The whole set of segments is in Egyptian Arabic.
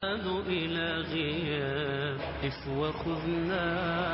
إلى غياب إف وخذنا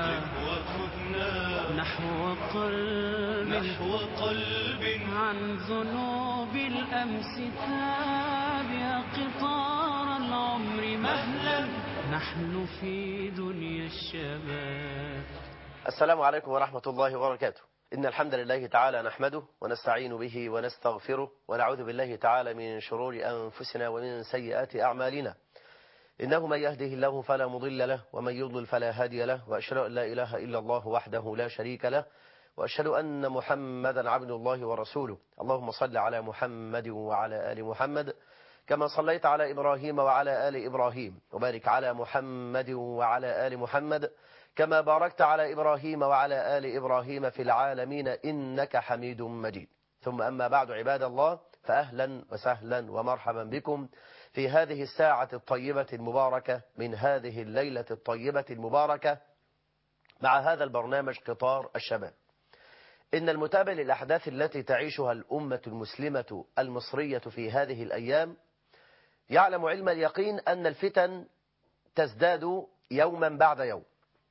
وخذنا نحو قلب نحو قلب عن ذنوب الأمس تاب يا قطار العمر مهلا نحن في دنيا الشباب السلام عليكم ورحمة الله وبركاته إن الحمد لله تعالى نحمده ونستعين به ونستغفره ونعوذ بالله تعالى من شرور أنفسنا ومن سيئات أعمالنا إنه من يهده الله فلا مضل له ومن يضلل فلا هادي له وأشهد أن لا إله إلا الله وحده لا شريك له وأشهد أن محمدا عبد الله ورسوله اللهم صل على محمد وعلى آل محمد كما صليت على إبراهيم وعلى آل إبراهيم وبارك على محمد وعلى آل محمد كما باركت على إبراهيم وعلى آل إبراهيم في العالمين إنك حميد مجيد ثم أما بعد عباد الله فأهلا وسهلا ومرحبا بكم في هذه الساعة الطيبة المباركة من هذه الليلة الطيبة المباركة مع هذا البرنامج قطار الشباب إن المتابع للأحداث التي تعيشها الأمة المسلمة المصرية في هذه الأيام يعلم علم اليقين أن الفتن تزداد يوما بعد يوم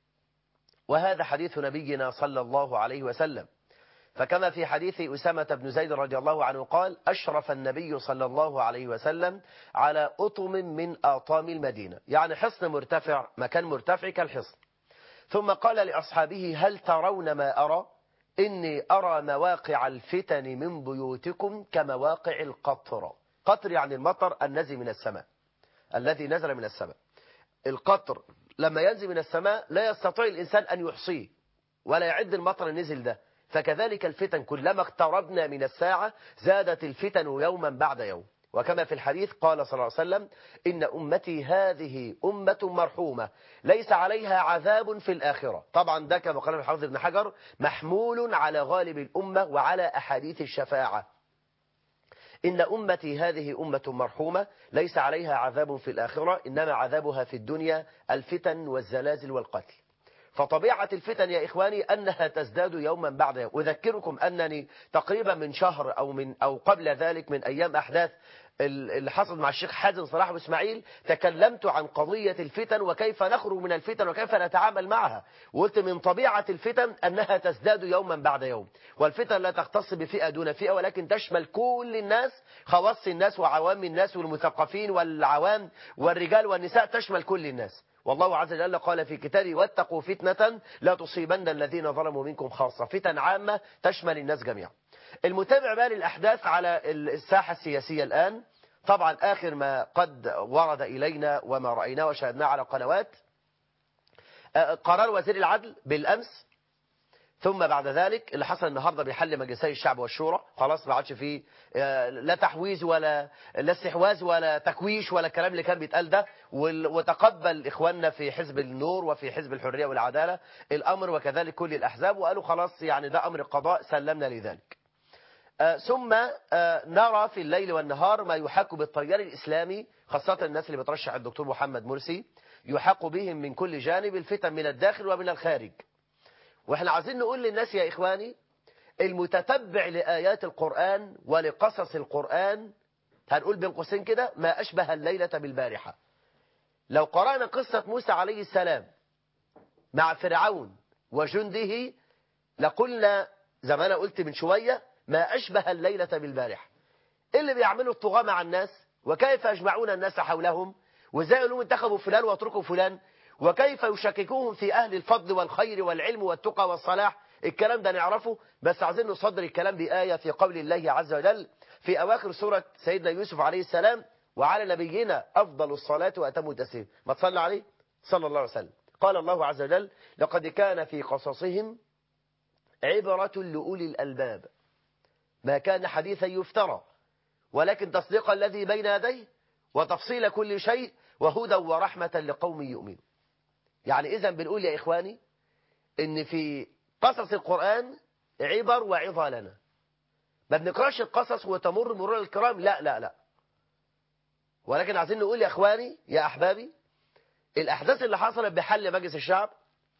وهذا حديث نبينا صلى الله عليه وسلم فكما في حديث أسامة بن زيد رضي الله عنه قال أشرف النبي صلى الله عليه وسلم على أطم من آطام المدينة يعني حصن مرتفع مكان مرتفع كالحصن ثم قال لأصحابه هل ترون ما أرى إني أرى مواقع الفتن من بيوتكم كمواقع القطر قطر يعني المطر النزل من السماء الذي نزل من السماء القطر لما ينزل من السماء لا يستطيع الإنسان أن يحصيه ولا يعد المطر النزل ده فكذلك الفتن كلما اقتربنا من الساعة زادت الفتن يوما بعد يوم وكما في الحديث قال صلى الله عليه وسلم إن أمتي هذه أمة مرحومة ليس عليها عذاب في الآخرة طبعا ده كما قال الحافظ ابن حجر محمول على غالب الأمة وعلى أحاديث الشفاعة إن أمتي هذه أمة مرحومة ليس عليها عذاب في الآخرة إنما عذابها في الدنيا الفتن والزلازل والقتل فطبيعة الفتن يا إخواني أنها تزداد يوما بعد يوم أذكركم أنني تقريبا من شهر أو من أو قبل ذلك من أيام أحداث اللي حصل مع الشيخ حازم صلاح وإسماعيل تكلمت عن قضية الفتن وكيف نخرج من الفتن وكيف نتعامل معها وقلت من طبيعة الفتن أنها تزداد يوما بعد يوم والفتن لا تختص بفئة دون فئة ولكن تشمل كل الناس خواص الناس وعوام الناس والمثقفين والعوام والرجال والنساء تشمل كل الناس والله عز وجل قال في كتابه واتقوا فتنة لا تصيبن الذين ظلموا منكم خاصة فتن عامة تشمل الناس جميعا المتابع بقى للأحداث على الساحة السياسية الآن طبعا آخر ما قد ورد إلينا وما رأيناه وشاهدناه على قنوات قرار وزير العدل بالأمس ثم بعد ذلك اللي حصل النهارده بيحل مجلسي الشعب والشورى خلاص ما عادش فيه لا تحويز ولا لا استحواذ ولا تكويش ولا الكلام اللي كان بيتقال ده وتقبل اخواننا في حزب النور وفي حزب الحريه والعداله الامر وكذلك كل الاحزاب وقالوا خلاص يعني ده امر قضاء سلمنا لذلك. ثم نرى في الليل والنهار ما يحاك بالتيار الاسلامي خاصه الناس اللي بترشح الدكتور محمد مرسي يحاق بهم من كل جانب الفتن من الداخل ومن الخارج. واحنا عايزين نقول للناس يا إخواني المتتبع لآيات القرآن ولقصص القرآن هنقول بين قوسين كده ما أشبه الليلة بالبارحة لو قرأنا قصة موسى عليه السلام مع فرعون وجنده لقلنا زي ما أنا قلت من شوية ما أشبه الليلة بالبارحة اللي بيعملوا الطغاة مع الناس وكيف يجمعون الناس حولهم وازاي يقولون انتخبوا فلان واتركوا فلان وكيف يشككوهم في أهل الفضل والخير والعلم والتقى والصلاح الكلام ده نعرفه بس عايزين نصدر الكلام بآية في قول الله عز وجل في أواخر سورة سيدنا يوسف عليه السلام وعلى نبينا أفضل الصلاة وأتم التسليم ما تصلى عليه صلى الله عليه وسلم قال الله عز وجل لقد كان في قصصهم عبرة لأولي الألباب ما كان حديثا يفترى ولكن تصديق الذي بين يديه وتفصيل كل شيء وهدى ورحمة لقوم يؤمنون يعني إذا بنقول يا إخواني إن في قصص القرآن عبر وعظة لنا ما بنقراش القصص وتمر مرور الكرام لا لا لا ولكن عايزين نقول يا إخواني يا أحبابي الأحداث اللي حصلت بحل مجلس الشعب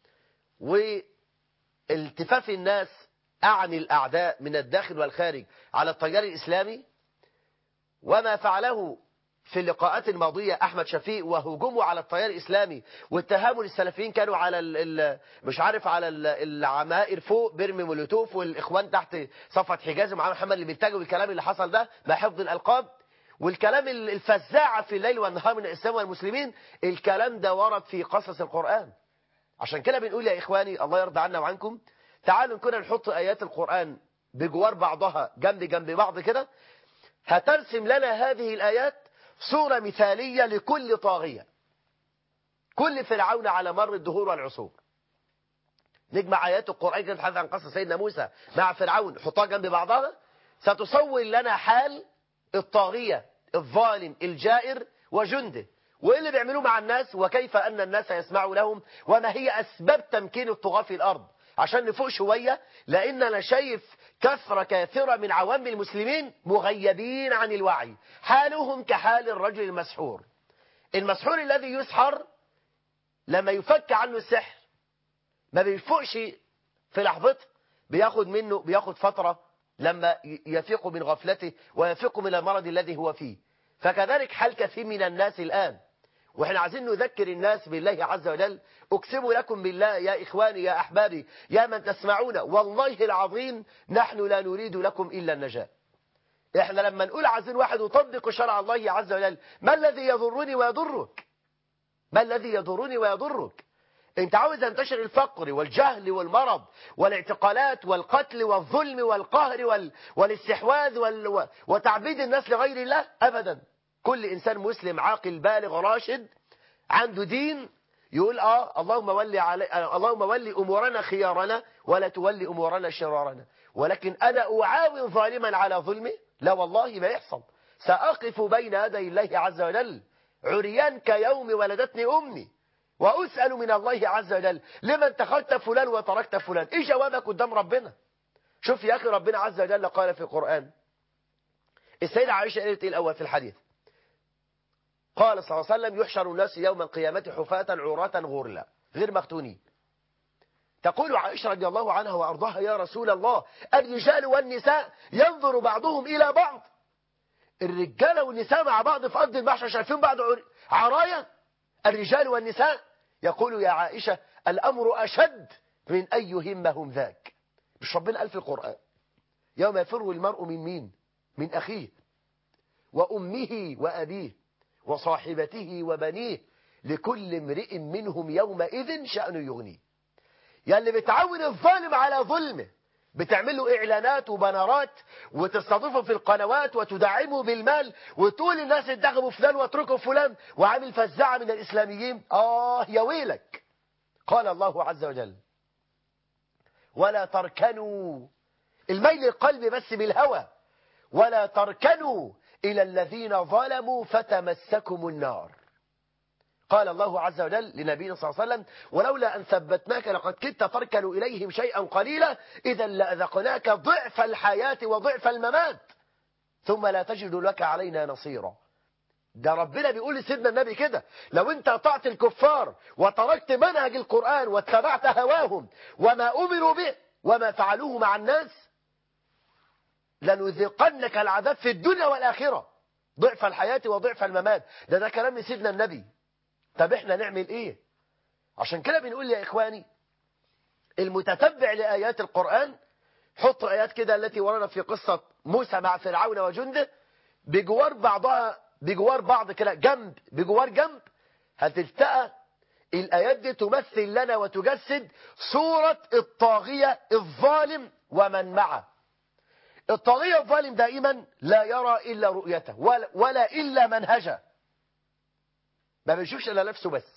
والتفاف الناس أعني الأعداء من الداخل والخارج على التيار الإسلامي وما فعله في اللقاءات الماضية أحمد شفيق وهجومه على التيار الإسلامي واتهامه للسلفيين كانوا على ال ال مش عارف على ال- العمائر فوق بيرمي مولوتوف والإخوان تحت صفة حجاز ومعاه محمد المنتاجي والكلام اللي حصل ده مع حفظ الألقاب والكلام ال- الفزاعة في الليل والنهار من الإسلام والمسلمين الكلام ده ورد في قصص القرآن عشان كده بنقول يا إخواني الله يرضى عنا وعنكم تعالوا كنا نحط آيات القرآن بجوار بعضها جنب جنب بعض كده هترسم لنا هذه الآيات صورة مثالية لكل طاغية كل فرعون على مر الدهور والعصور نجمع آيات القرآن كده نتحدث عن قصة سيدنا موسى مع فرعون حطها جنب بعضها ستصور لنا حال الطاغية الظالم الجائر وجنده وإيه اللي بيعملوه مع الناس وكيف أن الناس يسمعوا لهم وما هي أسباب تمكين الطغاة في الأرض عشان نفوق شوية لأن أنا شايف كثرة كثيرة من عوام المسلمين مغيبين عن الوعي حالهم كحال الرجل المسحور المسحور الذي يسحر لما يفك عنه السحر ما بيفوقش في لحظته بياخد منه بياخد فترة لما يفيق من غفلته ويفيق من المرض الذي هو فيه فكذلك حال كثير من الناس الآن واحنا عايزين نذكر الناس بالله عز وجل اقسم لكم بالله يا اخواني يا احبابي يا من تسمعون والله العظيم نحن لا نريد لكم الا النجاة احنا لما نقول عايزين واحد يطبق شرع الله عز وجل ما الذي يضرني ويضرك ما الذي يضرني ويضرك انت عاوز ينتشر الفقر والجهل والمرض والاعتقالات والقتل والظلم والقهر وال... والاستحواذ وال... وتعبيد الناس لغير الله ابدا كل انسان مسلم عاقل بالغ راشد عنده دين يقول اه اللهم ولي علي آه اللهم ولي امورنا خيارنا ولا تولي امورنا شرارنا ولكن انا اعاون ظالما على ظلمه لا والله ما يحصل ساقف بين يدي الله عز وجل عريان كيوم ولدتني امي وأسأل من الله عز وجل لما اتخذت فلان وتركت فلان ايه جوابك قدام ربنا شوف يا أخي ربنا عز وجل قال في القرآن السيدة عائشة قالت ايه الأول في الحديث قال صلى الله عليه وسلم يحشر الناس يوم القيامة حفاة عراة غرلا غير مختونين تقول عائشة رضي الله عنها وأرضاها يا رسول الله الرجال والنساء ينظر بعضهم إلى بعض الرجالة والنساء مع بعض في أرض المحشر شايفين بعض عرايا الرجال والنساء يقول يا عائشة الأمر أشد من أن يهمهم ذاك مش ربنا قال في القرآن يوم يفر المرء من مين من أخيه وأمه وأبيه وصاحبته وبنيه لكل امرئ منهم يومئذ شأن يغنيه يا اللي بتعاون الظالم على ظلمه بتعمل له إعلانات وبنرات وتستضيفه في القنوات وتدعمه بالمال وتقول للناس اتدغموا فلان واتركوا فلان وعامل فزاعة من الإسلاميين آه يا ويلك قال الله عز وجل ولا تركنوا الميل القلب بس بالهوى ولا تركنوا إلى الذين ظلموا فتمسكم النار قال الله عز وجل لنبينا صلى الله عليه وسلم ولولا أن ثبتناك لقد كدت تركن إليهم شيئا قليلا إذا لأذقناك ضعف الحياة وضعف الممات ثم لا تجد لك علينا نصيرا ده ربنا بيقول لسيدنا النبي كده لو انت اطعت الكفار وتركت منهج القرآن واتبعت هواهم وما أمروا به وما فعلوه مع الناس لنذيقنك العذاب في الدنيا والآخرة ضعف الحياة وضعف الممات ده ده كلام لسيدنا النبي طب احنا نعمل ايه عشان كده بنقول يا اخواني المتتبع لآيات القرآن حط آيات كده التي ورد في قصة موسى مع فرعون وجنده بجوار بعضها بجوار بعض كده جنب بجوار جنب هتلتقى الآيات دي تمثل لنا وتجسد صورة الطاغية الظالم ومن معه الطاغية الظالم دائما لا يرى إلا رؤيته ولا, ولا إلا منهجه ما بيشوفش إلا نفسه بس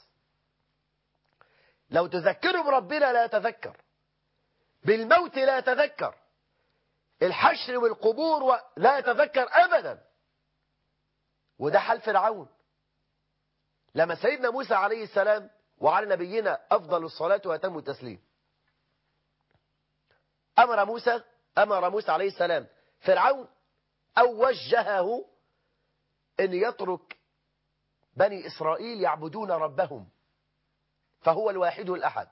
لو تذكره بربنا لا يتذكر بالموت لا يتذكر الحشر والقبور لا يتذكر أبدا وده حال فرعون لما سيدنا موسى عليه السلام وعلى نبينا أفضل الصلاة وأتم التسليم أمر موسى أمر موسى عليه السلام فرعون أو وجهه أن يترك بني إسرائيل يعبدون ربهم فهو الواحد الأحد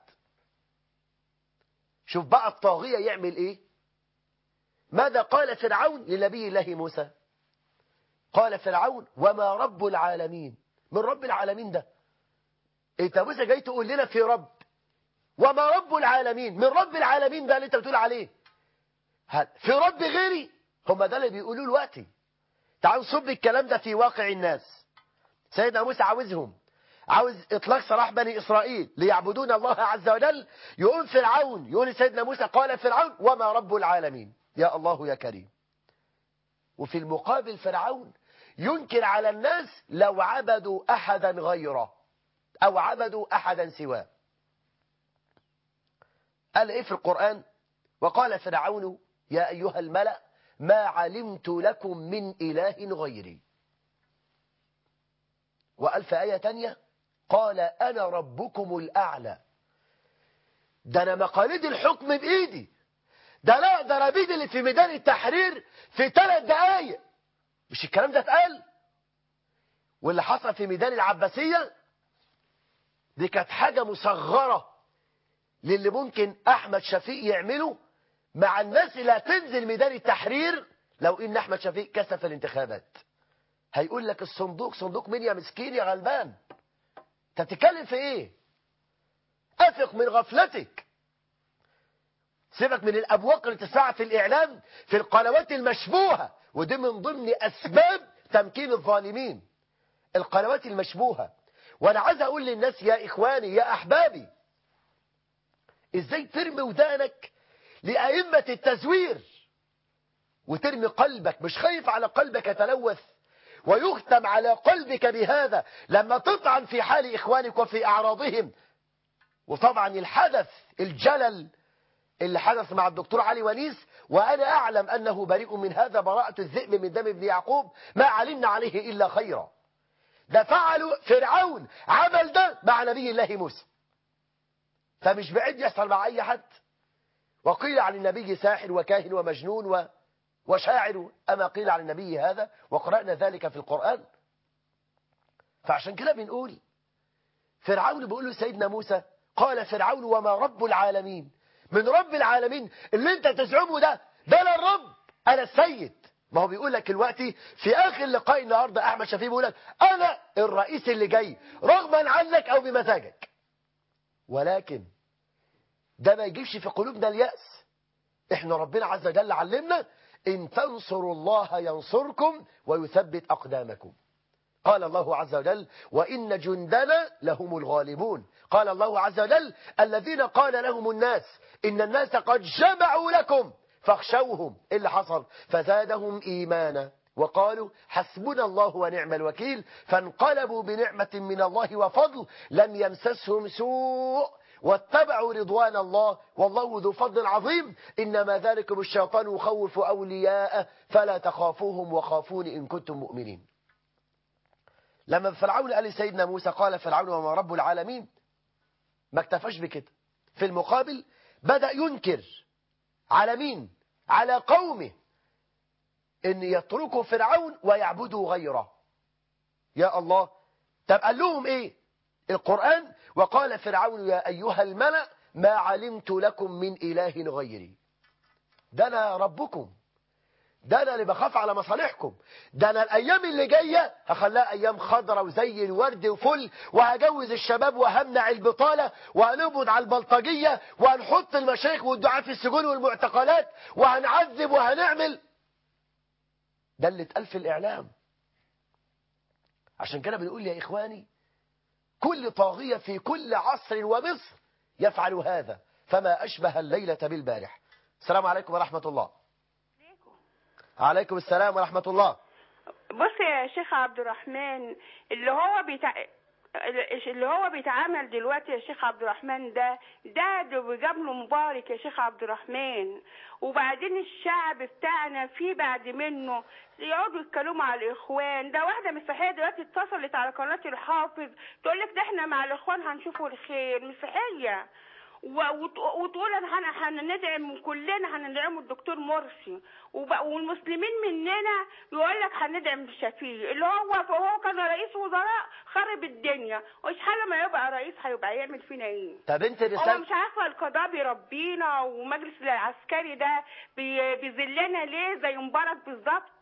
شوف بقى الطاغية يعمل إيه ماذا قال فرعون لنبي الله موسى قال فرعون وما رب العالمين من رب العالمين ده انت موسى جاي تقول لنا في رب وما رب العالمين من رب العالمين ده اللي انت بتقول عليه هل في رب غيري هم ده اللي بيقولوه دلوقتي تعالوا نصب الكلام ده في واقع الناس سيدنا موسى عاوزهم عاوز اطلاق سراح بني اسرائيل ليعبدون الله عز وجل يقول فرعون يقول لسيدنا موسى قال فرعون وما رب العالمين يا الله يا كريم وفي المقابل فرعون ينكر على الناس لو عبدوا احدا غيره او عبدوا احدا سواه قال ايه في القرآن وقال فرعون يا ايها الملأ ما علمت لكم من اله غيري وقال في آية تانية قال أنا ربكم الأعلى ده أنا مقاليد الحكم بإيدي ده لا أقدر أبيد اللي في ميدان التحرير في ثلاث دقايق مش الكلام ده اتقال واللي حصل في ميدان العباسية دي كانت حاجة مصغرة للي ممكن أحمد شفيق يعمله مع الناس اللي هتنزل ميدان التحرير لو إن أحمد شفيق كسب في الانتخابات هيقول لك الصندوق صندوق مين يا مسكين يا غلبان انت بتتكلم في ايه افق من غفلتك سيبك من الابواق اللي تسمعها في الاعلام في القنوات المشبوهه ودي من ضمن اسباب تمكين الظالمين القنوات المشبوهه وانا عايز اقول للناس يا اخواني يا احبابي ازاي ترمي ودانك لائمه التزوير وترمي قلبك مش خايف على قلبك يتلوث ويختم على قلبك بهذا لما تطعن في حال إخوانك وفي أعراضهم وطبعا الحدث الجلل اللي حدث مع الدكتور علي ونيس وأنا أعلم أنه بريء من هذا براءة الذئب من دم ابن يعقوب ما علمنا عليه إلا خيرا ده فعلوا فرعون عمل ده مع نبي الله موسى فمش بعيد يحصل مع أي حد وقيل عن النبي ساحر وكاهن ومجنون و وشاعر أما قيل عن النبي هذا وقرأنا ذلك في القرآن فعشان كده بنقول فرعون بيقول له سيدنا موسى قال فرعون وما رب العالمين من رب العالمين اللي انت تزعمه ده ده انا الرب انا السيد ما هو بيقول لك دلوقتي في اخر لقاء النهارده احمد شفيق بيقول لك انا الرئيس اللي جاي رغما عنك او بمزاجك ولكن ده ما يجيبش في قلوبنا اليأس احنا ربنا عز وجل علمنا إن تنصروا الله ينصركم ويثبت أقدامكم قال الله عز وجل وإن جندنا لهم الغالبون قال الله عز وجل الذين قال لهم الناس إن الناس قد جمعوا لكم فاخشوهم إيه اللي حصل فزادهم إيمانا وقالوا حسبنا الله ونعم الوكيل فانقلبوا بنعمة من الله وفضل لم يمسسهم سوء واتبعوا رضوان الله والله ذو فضل عظيم إنما ذلكم الشيطان يخوف أولياءه فلا تخافوهم وخافون إن كنتم مؤمنين لما فرعون قال لسيدنا موسى قال فرعون وما رب العالمين ما اكتفاش بكده في المقابل بدأ ينكر على مين على قومه ان يتركوا فرعون ويعبدوا غيره يا الله طب قال لهم ايه القرآن وقال فرعون يا أيها الملأ ما علمت لكم من إله غيري ده أنا ربكم ده أنا اللي بخاف على مصالحكم ده أنا الأيام اللي جاية هخليها أيام خضرة وزي الورد وفل وهجوز الشباب وهمنع البطالة وهنقبض على البلطجية وهنحط المشايخ والدعاة في السجون والمعتقلات وهنعذب وهنعمل ده اللي اتقال في الإعلام عشان كده بنقول يا إخواني كل طاغية في كل عصر ومصر يفعل هذا فما أشبه الليلة بالبارح السلام عليكم ورحمة الله عليكم السلام ورحمة الله بص يا شيخ عبد الرحمن اللي هو بيتع... اللي هو بيتعامل دلوقتي يا شيخ عبد الرحمن ده ده ده بجاب له مبارك يا شيخ عبد الرحمن وبعدين الشعب بتاعنا في بعد منه يقعدوا يتكلموا على الاخوان ده واحده مسيحيه دلوقتي اتصلت على قناه الحافظ تقول لك ده احنا مع الاخوان هنشوفوا الخير مسيحيه و- وت- وتقول انا هن- هندعم كلنا هندعم الدكتور مرسي وب- والمسلمين مننا يقول لك هندعم شفيق اللي هو هو كان رئيس وزراء خرب الدنيا وش حاجه ما يبقى رئيس هيبقى يعمل فينا ايه طب انت هو رسالة مش عارفه القضاء بيربينا ومجلس العسكري ده بي- بيذلنا ليه زي مبارك بالظبط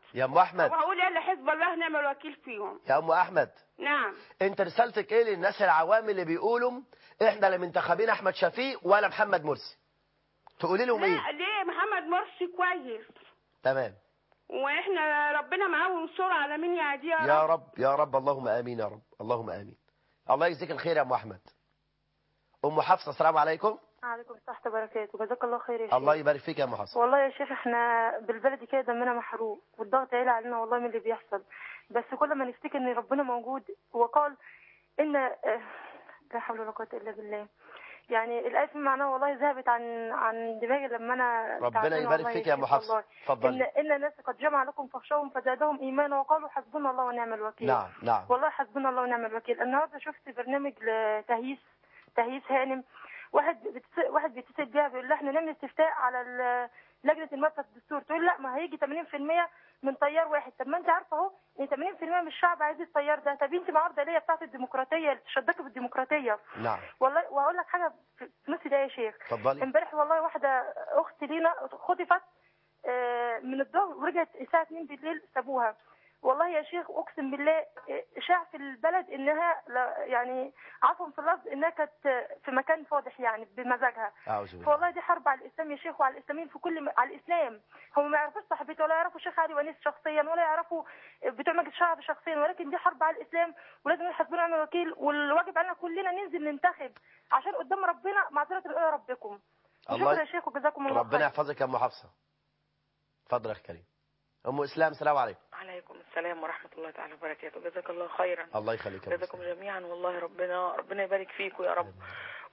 يا ام احمد وهقول يلا حزب الله نعم الوكيل فيهم يا ام احمد نعم انت رسالتك ايه للناس العوام اللي بيقولوا احنا لا منتخبين احمد شفيق ولا محمد مرسي تقولي لهم ايه لا ليه محمد مرسي كويس تمام واحنا ربنا معاه وينصره على مين يعديه يا يا رب رب يا رب اللهم امين يا رب اللهم امين الله يجزيك الخير يا ام احمد ام حفصه السلام عليكم عليكم السلام وبركاته جزاك الله خير يا شيخ الله يبارك فيك يا ام حفصه والله يا شيخ احنا بالبلدي كده دمنا محروق والضغط عالي علينا والله من اللي بيحصل بس كل ما نفتكر ان ربنا موجود وقال ان آه، لا حول ولا قوه الا بالله يعني الايه في معناها والله ذهبت عن عن دماغي لما انا ربنا تعبانة يبارك والله فيك يا ام شيخ حفصه والله. ان اتفضلي ان الناس قد جمع لكم فخشوهم فزادهم ايمانا وقالوا حسبنا الله ونعم الوكيل نعم نعم والله حسبنا الله ونعم الوكيل النهارده شفت برنامج لتهييس تهييس هانم واحد بتس... واحد بيتصل بيها بيقول لها احنا نعمل استفتاء على ال- لجنه المركز الدستور تقول لا ما هيجي 80% من طيار واحد طب ما انت عارفه اهو ان 80% من الشعب عايز الطيار ده طب انت معارضه ليه بتاعت الديمقراطيه اللي تشدكي بالديمقراطيه نعم والله وهقول لك حاجه في في نص دقيقه يا شيخ اتفضلي امبارح والله واحده اخت لينا خطفت آه، من الظهر ورجعت الساعه 2 بالليل سابوها والله يا شيخ اقسم بالله آه، شاع في البلد انها لا- يعني عفوا في اللفظ انها كانت في مكان فاضح يعني بمزاجها اعوذ بالله فوالله دي حرب على الاسلام يا شيخ وعلى الاسلاميين في كل م... على الاسلام هم ما يعرفوش صاحبته ولا يعرفوا شيخ علي ونيس شخصيا ولا يعرفوا بتوع مجلس الشعب شخصيا ولكن دي حرب على الاسلام ولازم نحن حسبنا ونعم الوكيل والواجب علينا كلنا ننزل ننتخب عشان قدام ربنا معذره الى ربكم الله شكرا يا شيخ وجزاكم الله ربنا خير يحفظك يا ام حفصه اتفضل يا اخي كريم ام اسلام السلام عليكم عليكم السلام ورحمة الله تعالى وبركاته جزاك الله خيرا الله يخليك يا أم جزاكم إسلام. جميعا والله ربنا ربنا يبارك فيكم يا رب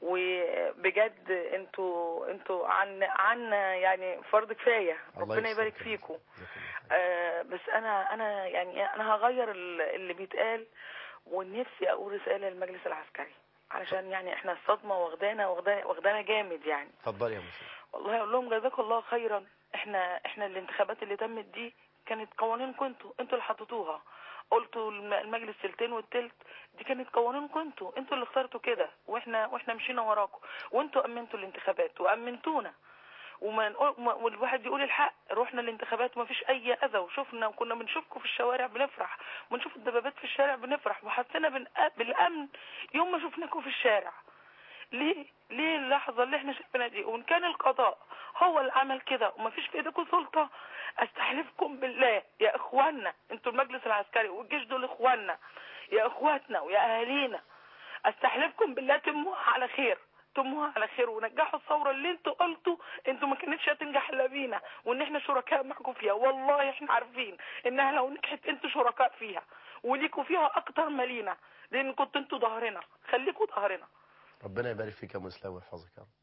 وبجد انتوا انتوا عن عن يعني فرض كفايه الله ربنا يسلمك يبارك يا فيكم جزاك الله خير. آه بس انا انا يعني انا هغير ال- اللي بيتقال ونفسي اقول رساله للمجلس العسكري علشان يعني احنا الصدمه واخدانا واخدانا واخدانا جامد يعني اتفضلي يا ام إسلام. والله اقول لهم جزاكم الله خيرا احنا احنا الانتخابات اللي تمت دي كانت قوانينكم انتوا انتوا اللي حطيتوها قلتوا الم- المجلس تلتين والتلت دي كانت قوانينكم انتوا انتوا اللي اخترتوا كده واحنا واحنا مشينا وراكم وانتوا امنتوا الانتخابات وامنتونا وما نقول وما- والواحد يقول الحق رحنا الانتخابات وما فيش اي اذى وشفنا وكنا بنشوفكم في الشوارع بنفرح ونشوف الدبابات في الشارع بنفرح وحسينا بالأ- بالامن يوم ما شفناكم في الشارع ليه ليه اللحظه اللي احنا شايفينها دي وان كان القضاء هو اللي عمل كده ومفيش في ايديكم سلطه استحلفكم بالله يا اخواننا انتوا المجلس العسكري والجيش دول اخواننا يا اخواتنا ويا اهالينا استحلفكم بالله تموها على خير تموها على خير ونجحوا الثوره اللي انتوا قلتوا انتوا ما كانتش هتنجح الا بينا وان احنا شركاء معكم فيها والله احنا عارفين انها لو نجحت انتوا شركاء فيها وليكوا فيها اكتر ما لينا لان كنتوا انتوا ظهرنا خليكوا ظهرنا ربنا يبارك فيك يا ام اسلام ويحفظك يا رب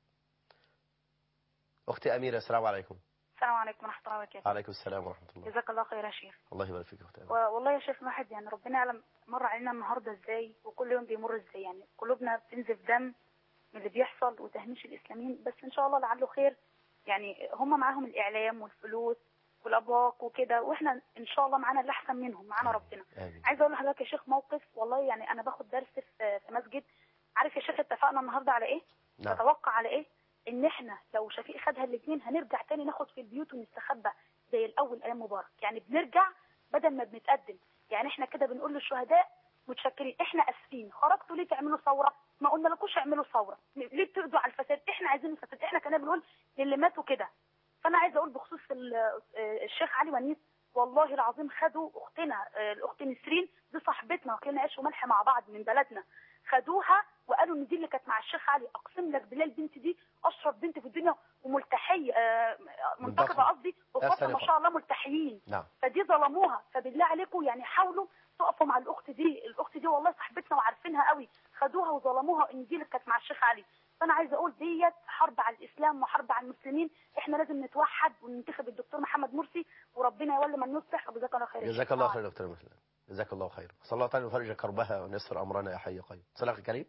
اختي اميره السلام عليكم السلام عليكم ورحمة الله وبركاته وعليكم السلام ورحمه الله جزاك الله خير يا شيخ الله يبارك فيك يا اختي اميره و- والله يا شيخ الواحد يعني ربنا يعلم مر علينا النهارده ازاي وكل يوم بيمر ازاي يعني قلوبنا بتنزف دم من اللي بيحصل وتهميش الاسلاميين بس ان شاء الله لعله خير يعني هم معاهم الاعلام والفلوس والابواق وكده واحنا ان شاء الله معانا اللي احسن منهم معانا ربنا امين عايزه اقول لحضرتك يا شيخ موقف والله يعني انا باخد درس في في مسجد عارف يا شيخ اتفقنا النهارده على ايه؟ نعم تتوقع على ايه؟ ان احنا لو شفيق خدها الاثنين هنرجع تاني ناخد في البيوت ونستخبى زي الاول ايام مبارك يعني بنرجع بدل ما بنتقدم يعني احنا كده بنقول للشهداء متشكرين احنا اسفين خرجتوا ليه تعملوا ثوره ما قلنا لكوش اعملوا ثوره ليه بتقضوا على الفساد احنا عايزين الفساد احنا كنا بنقول للي ماتوا كده فانا عايزه اقول بخصوص ال- آه، الشيخ علي ونيس والله العظيم خدوا اختنا آه، الاخت نسرين دي صاحبتنا واكلنا عيش وملح مع بعض من بلدنا خدوها وقالوا ان دي اللي كانت مع الشيخ علي اقسم لك بالله البنت دي اشرف بنت في الدنيا وملتحيه آه، منتخبه بالضخم. قصدي واخواتها ما أحسن شاء الله ملتحيين نعم فدي ظلموها فبالله عليكم يعني حاولوا تقفوا مع الاخت دي الاخت دي والله صاحبتنا وعارفينها قوي خدوها وظلموها ان دي اللي كانت مع الشيخ علي فانا عايزه اقول ديت حرب على الاسلام وحرب على المسلمين احنا لازم نتوحد وننتخب الدكتور محمد مرسي وربنا يولي من يصلح وجزاك الله خير يا جزاك شيخ. الله خير يا دكتور مسلم جزاك الله خير صلى الله تعالى وفرج كربها ونسر امرنا يا حي قيوم صلى اخي كريم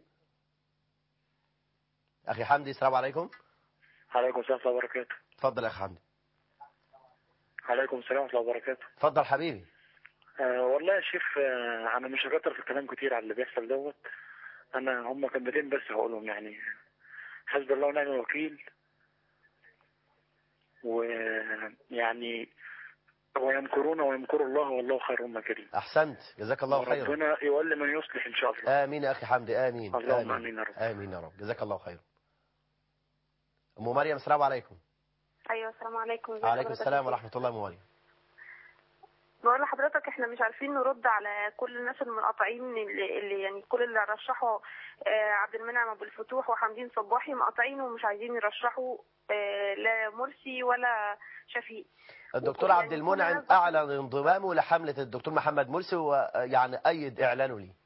اخي حمدي السلام عليكم عليكم السلام ورحمة الله وبركاته اتفضل يا اخي حمدي عليكم السلام ورحمة الله وبركاته اتفضل حبيبي آه والله يا شيخ آه أنا مش هكتر في الكلام كتير على اللي بيحصل دوت أنا هم كلمتين بس هقولهم يعني حسب الله ونعم الوكيل ويعني ويمكرون ويمكر الله والله خير الماكرين احسنت جزاك الله خيرا ربنا يولي من يصلح ان شاء الله امين يا اخي حمدي امين اللهم آمين يا رب. امين يا رب جزاك الله خيرا ام مريم السلام عليكم ايوه السلام عليكم ازي وعليكم حضرتك؟ السلام ورحمه الله ام مريم بقول لحضرتك احنا مش عارفين نرد على كل الناس المنقطعين اللي, اللي يعني كل اللي رشحوا آه، عبد المنعم ابو الفتوح وحمدين صباحي مقاطعين ومش عايزين يرشحوا آه، لا مرسي ولا شفيق الدكتور يعني عبد كل المنعم الناس- اعلن انضمامه لحمله الدكتور محمد مرسي ويعني ايد اعلانه ليه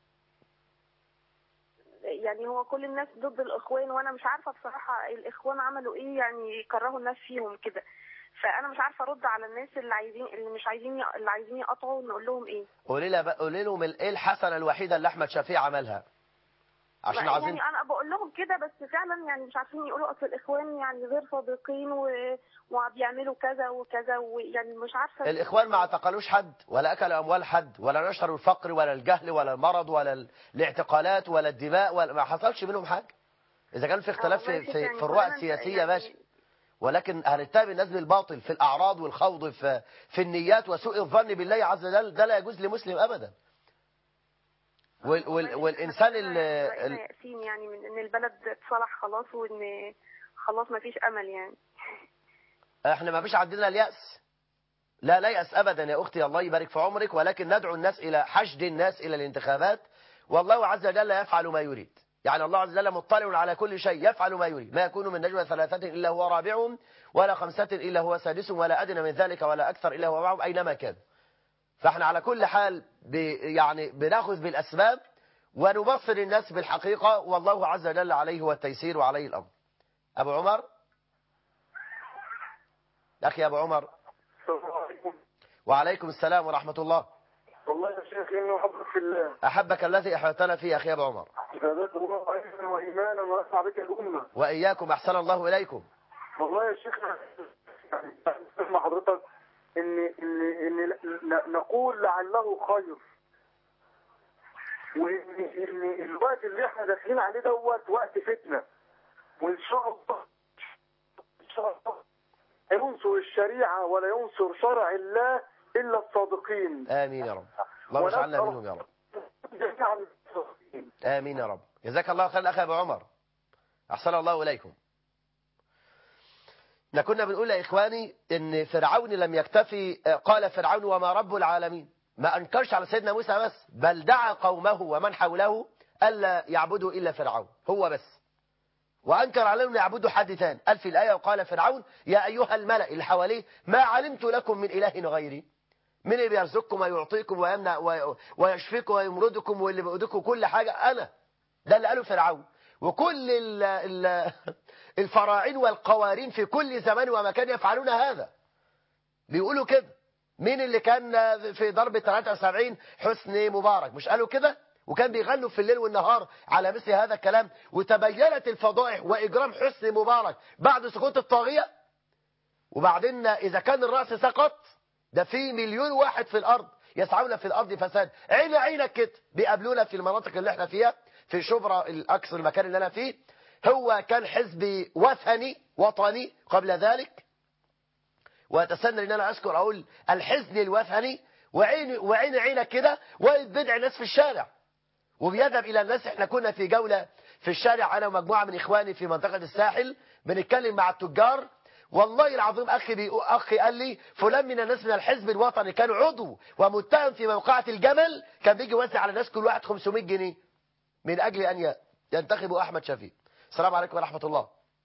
يعني هو كل الناس ضد الاخوان وانا مش عارفه بصراحه الاخوان عملوا ايه يعني يكرهوا الناس فيهم كده فانا مش عارفه ارد على الناس اللي عايزين اللي مش عايزين اللي عايزين يقطعوا نقول لهم ايه قولي لها بقى- قولي لهم ايه الحسنه الوحيده اللي احمد شفيع عملها عشان ما- عايزين يعني انا بقول لهم كده بس فعلا يعني مش عارفين يقولوا اصل الاخوان يعني غير صادقين و... وبيعملوا كذا وكذا ويعني مش عارفه الاخوان ما اعتقلوش حد ولا اكلوا اموال حد ولا نشروا الفقر ولا الجهل ولا المرض ولا ال- الاعتقالات ولا الدماء ولا ما حصلش منهم حاجه اذا كان في اختلاف في, والله في, يعني في الرؤى كلنا السياسيه يعني- ماشي ولكن هنتهم الناس بالباطل في الاعراض والخوض في في النيات وسوء الظن بالله عز وجل ده لا يجوز لمسلم ابدا وال وال والانسان ال- بقينا ال- يائسين يعني من ان البلد اتصلح خلاص وان خلاص ما فيش امل يعني احنا ما فيش عندنا اليأس لا لا يأس ابدا يا اختي الله يبارك في عمرك ولكن ندعو الناس الى حشد الناس الى الانتخابات والله عز وجل يفعل ما يريد يعني الله عز وجل مطلع على كل شيء يفعل ما يريد ما يكون من نجوى ثلاثة إلا هو رابعهم ولا خمسة إلا هو سادسهم ولا أدنى من ذلك ولا أكثر إلا هو معهم أينما كان فاحنا على كل حال ب يعني بناخذ بالأسباب ونبصر الناس بالحقيقة والله عز وجل عليه هو التيسير وعليه الأمر أبو عمر أخي أبو عمر السلام عليكم وعليكم السلام ورحمة الله والله يا شيخ انه حبك في الله أحبك الذي أحببتنا فيه أخي أبو عمر زادت الله علما وايمانا ورفع بك الامه وإياكم أحسن الله إليكم والله يا شيخ يعني اسمع حضرتك ان ان ان ن- نقول لعله خير وان ان الوقت اللي احنا داخلين عليه دوت وقت فتنه وان شاء الله ان شاء الله ينصر الشريعه ولا ينصر شرع الله الا الصادقين آمين يا رب اللهم اجعلنا منهم يا رب جميعا الصادقين آمين يا رب جزاك الله خير أخي أبو عمر أحسن الله إليكم احنا كنا بنقول يا إخواني إن فرعون لم يكتفي قال فرعون وما رب العالمين ما أنكرش على سيدنا موسى بس بل دعا قومه ومن حوله ألا يعبدوا إلا فرعون هو بس وأنكر عليهم يعبدوا حد ثاني قال في الآية وقال فرعون يا أيها الملأ اللي حواليه ما علمت لكم من إله غيري من اللي بيرزقكم ويعطيكم ويمنع وي- ويشفيكم ويمردكم واللي بيؤدكم كل حاجة أنا ده اللي قاله فرعون وكل ال ال الفراعين والقوارين في كل زمان ومكان يفعلون هذا بيقولوا كده مين اللي كان في ضرب 73 حسني مبارك مش قالوا كده وكان بيغنوا في الليل والنهار على مثل هذا الكلام وتبينت الفضائح وإجرام حسني مبارك بعد سقوط الطاغية وبعدين إذا كان الرأس سقط ده في مليون واحد في الأرض يسعون في الأرض فساد عين عينك كده بيقابلونا في المناطق اللي احنا فيها في شبرا الأكثر المكان اللي أنا فيه هو كان حزبي وثني وطني قبل ذلك وأتسنى ان انا اذكر اقول الحزن الوثني وعين وعين عينك كده وبدع ناس في الشارع وبيذهب الى الناس احنا كنا في جولة في الشارع انا ومجموعة من اخواني في منطقة الساحل بنتكلم مع التجار والله العظيم اخي بي... اخي قال لي فلان من الناس من الحزب الوطني كان عضو ومتهم في موقعة الجمل كان بيجي يوزع على الناس كل واحد 500 جنيه من اجل ان ي- ينتخبوا احمد شفيق السلام عليكم ورحمة الله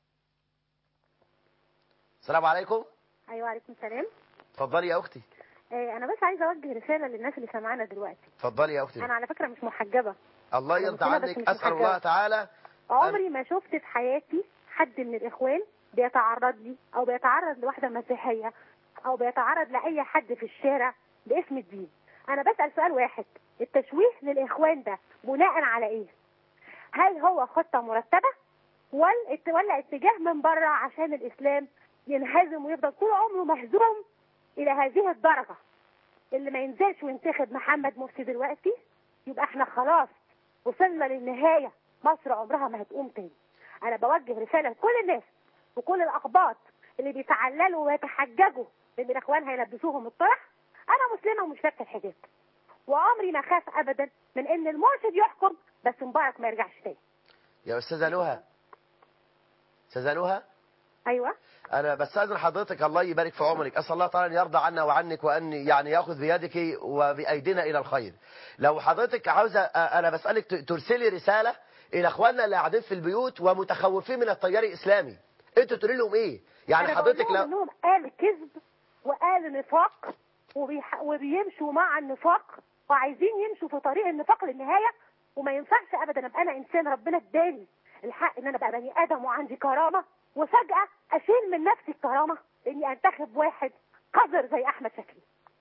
السلام عليكم ايوه عليكم السلام اتفضلي يا اختي آه، انا بس عايزه اوجه رساله للناس اللي سامعانا دلوقتي اتفضلي يا اختي انا على فكره مش محجبه الله أنا يرضى مسلمة بس عنك مش اسال محجبة. الله تعالى عمري ما شفت في حياتي حد من الاخوان بيتعرض لي او بيتعرض لواحده مسيحيه او بيتعرض لاي حد في الشارع باسم الدين انا بسال سؤال واحد التشويه للاخوان ده بناء على ايه هل هو خطه مرتبه ولا ولا اتجاه من بره عشان الاسلام ينهزم ويفضل طول عمره مهزوم الى هذه الدرجه اللي ما ينزلش وينتخب محمد مرسي دلوقتي يبقى احنا خلاص وصلنا للنهايه مصر عمرها ما هتقوم تاني انا بوجه رساله لكل الناس وكل الاقباط اللي بيتعللوا ويتحججوا ان الاخوان هيلبسوهم الطرح انا مسلمه ومش لابسه الحجاب وعمري ما خاف ابدا من ان المرشد يحكم بس مبارك ما يرجعش تاني يا استاذه نهى استاذه نهى ايوه انا بستاذن حضرتك الله يبارك في عمرك اسال الله تعالى ان يرضى عنا وعنك وان يعني ياخذ بيدك وبايدينا الى الخير لو حضرتك عاوزه انا بسالك ت- ترسلي رساله الى اخواننا اللي قاعدين في البيوت ومتخوفين من التيار الاسلامي انتوا تقولي لهم ايه يعني أنا حضرتك بقول لهم لو انهم قال كذب وقال نفاق وبيح... وبيمشوا مع النفاق وعايزين يمشوا في طريق النفاق للنهايه وما ينفعش ابدا ابقى انا انسان ربنا اداني الحق ان انا ابقى بني ادم وعندي كرامه وفجاه اشيل من نفسي الكرامه اني انتخب واحد قذر زي احمد شكري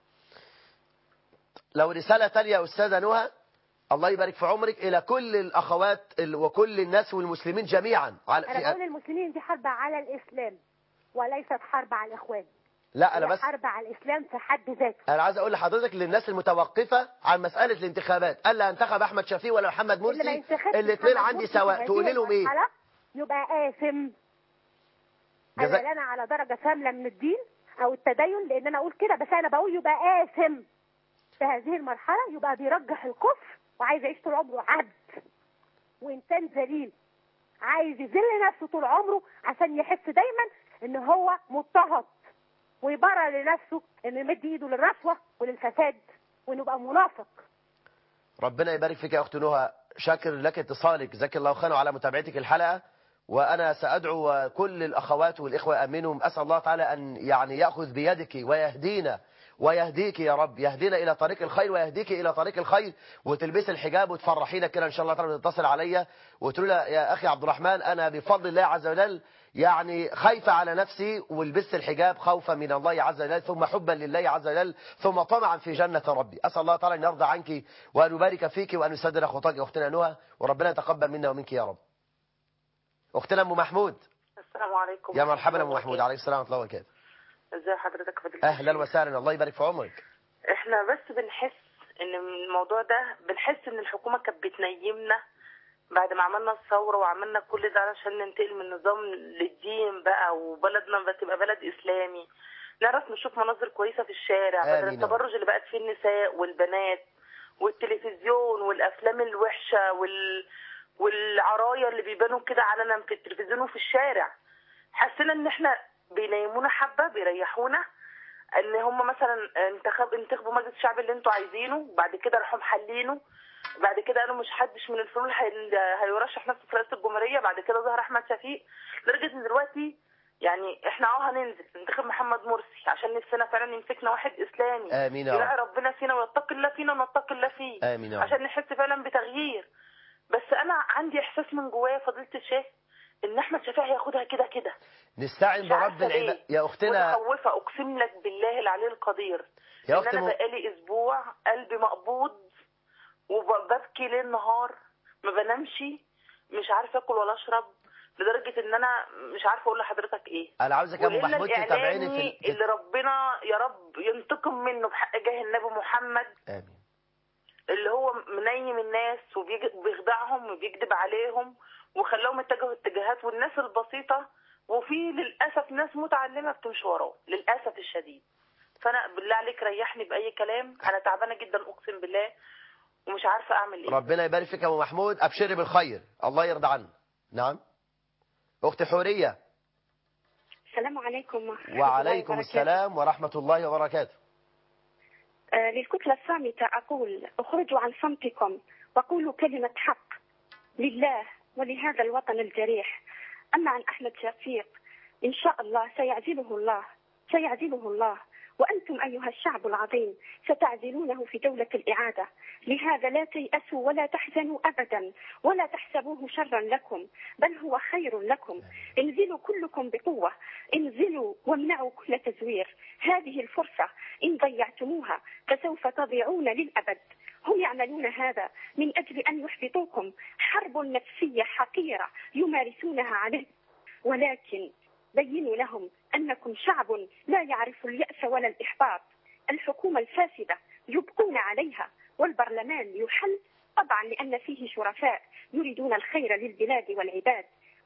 لو رساله تانية يا استاذه نهى الله يبارك في عمرك الى كل الاخوات ال- وكل الناس والمسلمين جميعا على انا في بقول للمسلمين دي حرب على الاسلام وليست حرب على الاخوان لا انا هي بس حرب على الاسلام في حد ذاته انا عايز اقول لحضرتك للناس المتوقفه عن مساله الانتخابات قال لا انتخب احمد شفيق ولا محمد اللي ما مرسي ينتخبش الاثنين محمد عندي مرسي في سواء هذه تقولي لهم ايه المرحلة يبقى آثم جزاك- أنا لا أنا على درجة كاملة من الدين أو التدين لأن أنا أقول كده بس أنا بقول يبقى آثم في هذه المرحلة يبقى بيرجح الكفر وعايز يعيش طول عمره عبد وإنسان ذليل عايز يذل نفسه طول عمره عشان يحس دايما إن هو مضطهد ويبرر لنفسه إنه يمد إيده للرشوة وللفساد وإنه يبقى منافق ربنا يبارك فيك يا اخت نهى شاكر لك اتصالك جزاك الله خيرا على متابعتك الحلقه وانا سادعو كل الاخوات والاخوه امنهم اسال الله تعالى ان يعني ياخذ بيدك ويهدينا ويهديك يا رب يهدينا الى طريق الخير ويهديك الى طريق الخير وتلبسي الحجاب وتفرحينا كده ان شاء الله تعالى تتصل عليا وتقول لها يا اخي عبد الرحمن انا بفضل الله عز وجل يعني خايفة على نفسي ولبست الحجاب خوفا من الله عز وجل ثم حبا لله عز وجل ثم طمعا في جنة ربي أسأل الله تعالى أن يرضى عنك وأن يبارك فيك وأن يسدد خطاك أختنا نهى وربنا يتقبل منا ومنك يا رب أختنا أم محمود السلام عليكم يا مرحبا أم محمود عليك السلام ورحمة الله وبركاته ازي حضرتك فضيلة أهلا وسهلا الله يبارك في عمرك احنا بس بنحس ان الموضوع ده بنحس ان الحكومه كانت بتنيمنا بعد ما عملنا الثوره وعملنا كل ده علشان ننتقل من نظام للدين بقى وبلدنا تبقى بلد اسلامي نعرف نشوف مناظر كويسه في الشارع بدل آمين يا رب. التبرج اللي بقت فيه النساء والبنات والتلفزيون والافلام الوحشه وال والعرايا اللي بيبانوا كده علنا في التلفزيون وفي الشارع حسينا ان احنا بينيمونا حبه بيريحونا ان هم مثلا انتخب انتخبوا مجلس الشعب اللي انتوا عايزينه وبعد كده راحوا محلينه بعد كده قالوا مش حدش من الفلول هي- هيرشح نفسه في رئاسه الجمهوريه بعد كده ظهر احمد شفيق لدرجه ان دلوقتي يعني احنا اه هننزل ننتخب محمد مرسي عشان نفسنا فعلا يمسكنا واحد اسلامي آمين يا يراعي رب ربنا فينا ويتقي الله فينا ونتقي الله فيه آمين يا رب عشان نحس فعلا بتغيير بس انا عندي احساس من جوايا فضيله الشيخ ان احمد شفيق هياخدها كده كده نستعين مش برب عارفة ليه. العباد يا أختنا متخوفه اقسم لك بالله العلي القدير يا ان أخت انا م... بقالي اسبوع قلبي مقبوض وببكي ليل نهار ما بنامش مش عارفه اكل ولا اشرب لدرجه ان انا مش عارفه اقول لحضرتك ايه أنا عاوزك يا أم والا محمود تتابعيني في الاعلامي ال... اللي ربنا يا رب ينتقم منه بحق جاه النبي محمد آمين اللي هو منيم الناس وبيخدعهم وبيكذب عليهم وخلاهم يتجهوا اتجاهات والناس البسيطة وفي للأسف ناس متعلمة بتمشي وراه للأسف الشديد فأنا بالله عليك ريحني بأي كلام أنا تعبانة جدا أقسم بالله ومش عارفة أعمل إيه ربنا يبارك فيك يا أم محمود أبشري بالخير الله يرضى عنك نعم أخت حورية السلام عليكم ورحمة الله وعليكم وبركاته. السلام ورحمة الله وبركاته آه، للكتلة الصامتة أقول اخرجوا عن صمتكم وقولوا كلمة حق لله ولهذا الوطن الجريح أما عن أحمد شفيق إن شاء الله سيعزله الله سيعزله الله وأنتم أيها الشعب العظيم ستعزلونه في دولة الإعادة لهذا لا تيأسوا ولا تحزنوا أبدا ولا تحسبوه شرا لكم بل هو خير لكم انزلوا كلكم بقوة انزلوا وامنعوا كل تزوير هذه الفرصة إن ضيعتموها فسوف تضيعون للأبد هم يعملون هذا من أجل أن يحبطوكم حرب نفسية حقيرة يمارسونها عليه ولكن بينوا لهم أنكم شعب لا يعرف اليأس ولا الإحباط الحكومة الفاسدة يبقون عليها والبرلمان يحل طبعا لأن فيه شرفاء يريدون الخير للبلاد والعباد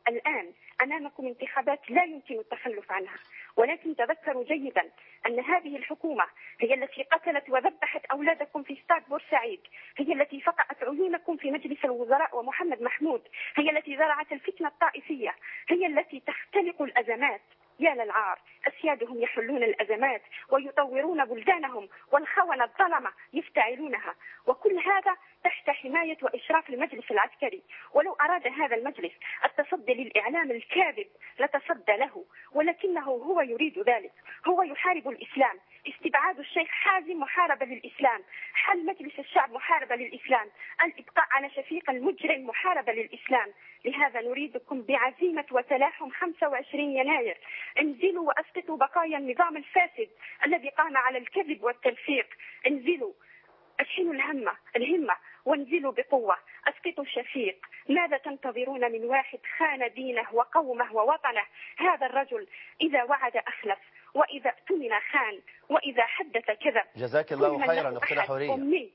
الآن أمامكم انتخابات لا يمكن التخلف عنها ولكن تذكروا جيدا أن هذه الحكومة هي التي قتلت وذبحت أولادكم في استاد بورسعيد هي التي فقعت عيونكم في مجلس الوزراء ومحمد محمود هي التي زرعت الفتنة الطائفية هي التي تختلق الأزمات يا للعار أسيادهم يحلون الأزمات ويطورون بلدانهم والخونة الظلمة يفتعلونها وكل هذا تحت حماية وإشراف المجلس العسكري ولو أراد هذا المجلس التصدي للإعلام الكاذب لتصدى له ولكنه هو يريد ذلك هو يحارب الإسلام استبعاد الشيخ حازم محاربة للإسلام حل مجلس الشعب محاربة للإسلام الإبقاء على شفيق المجرم محاربة للإسلام لهذا نريدكم بعزيمة وتلاحم 25 يناير انزلوا وأسقطوا بقايا النظام الفاسد الذي قام على الكذب والتلفيق انزلوا اشحنوا الهمة الهمة وانزلوا بقوة اسقطوا الشفيق ماذا تنتظرون من واحد خان دينه وقومه ووطنه هذا الرجل إذا وعد أخلف وإذا اؤتمن خان وإذا حدث كذب جزاك كل الله من خيرا له أختنا أحد حورية أمي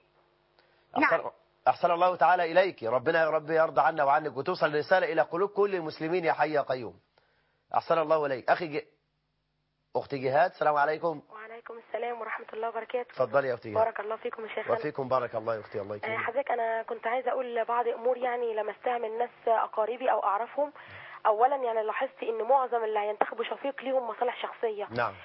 أحسن, أحسن الله تعالى إليك ربنا يا رب يرضى عنا وعنك وتوصل الرسالة إلى قلوب كل المسلمين يا حي يا قيوم أحسن الله إليك أخي ج... أختي جهاد السلام عليكم وعليكم السلام ورحمة الله وبركاته اتفضلي يا أختي جهاد بارك الله فيكم يا شيخ وفيكم بارك الله يا أختي الله آه، يكرمك حضرتك أنا كنت عايزة أقول بعض أمور يعني لمستها من ناس أقاربي أو أعرفهم أولا يعني لاحظت إن معظم اللي هينتخبوا شفيق ليهم مصالح شخصية نعم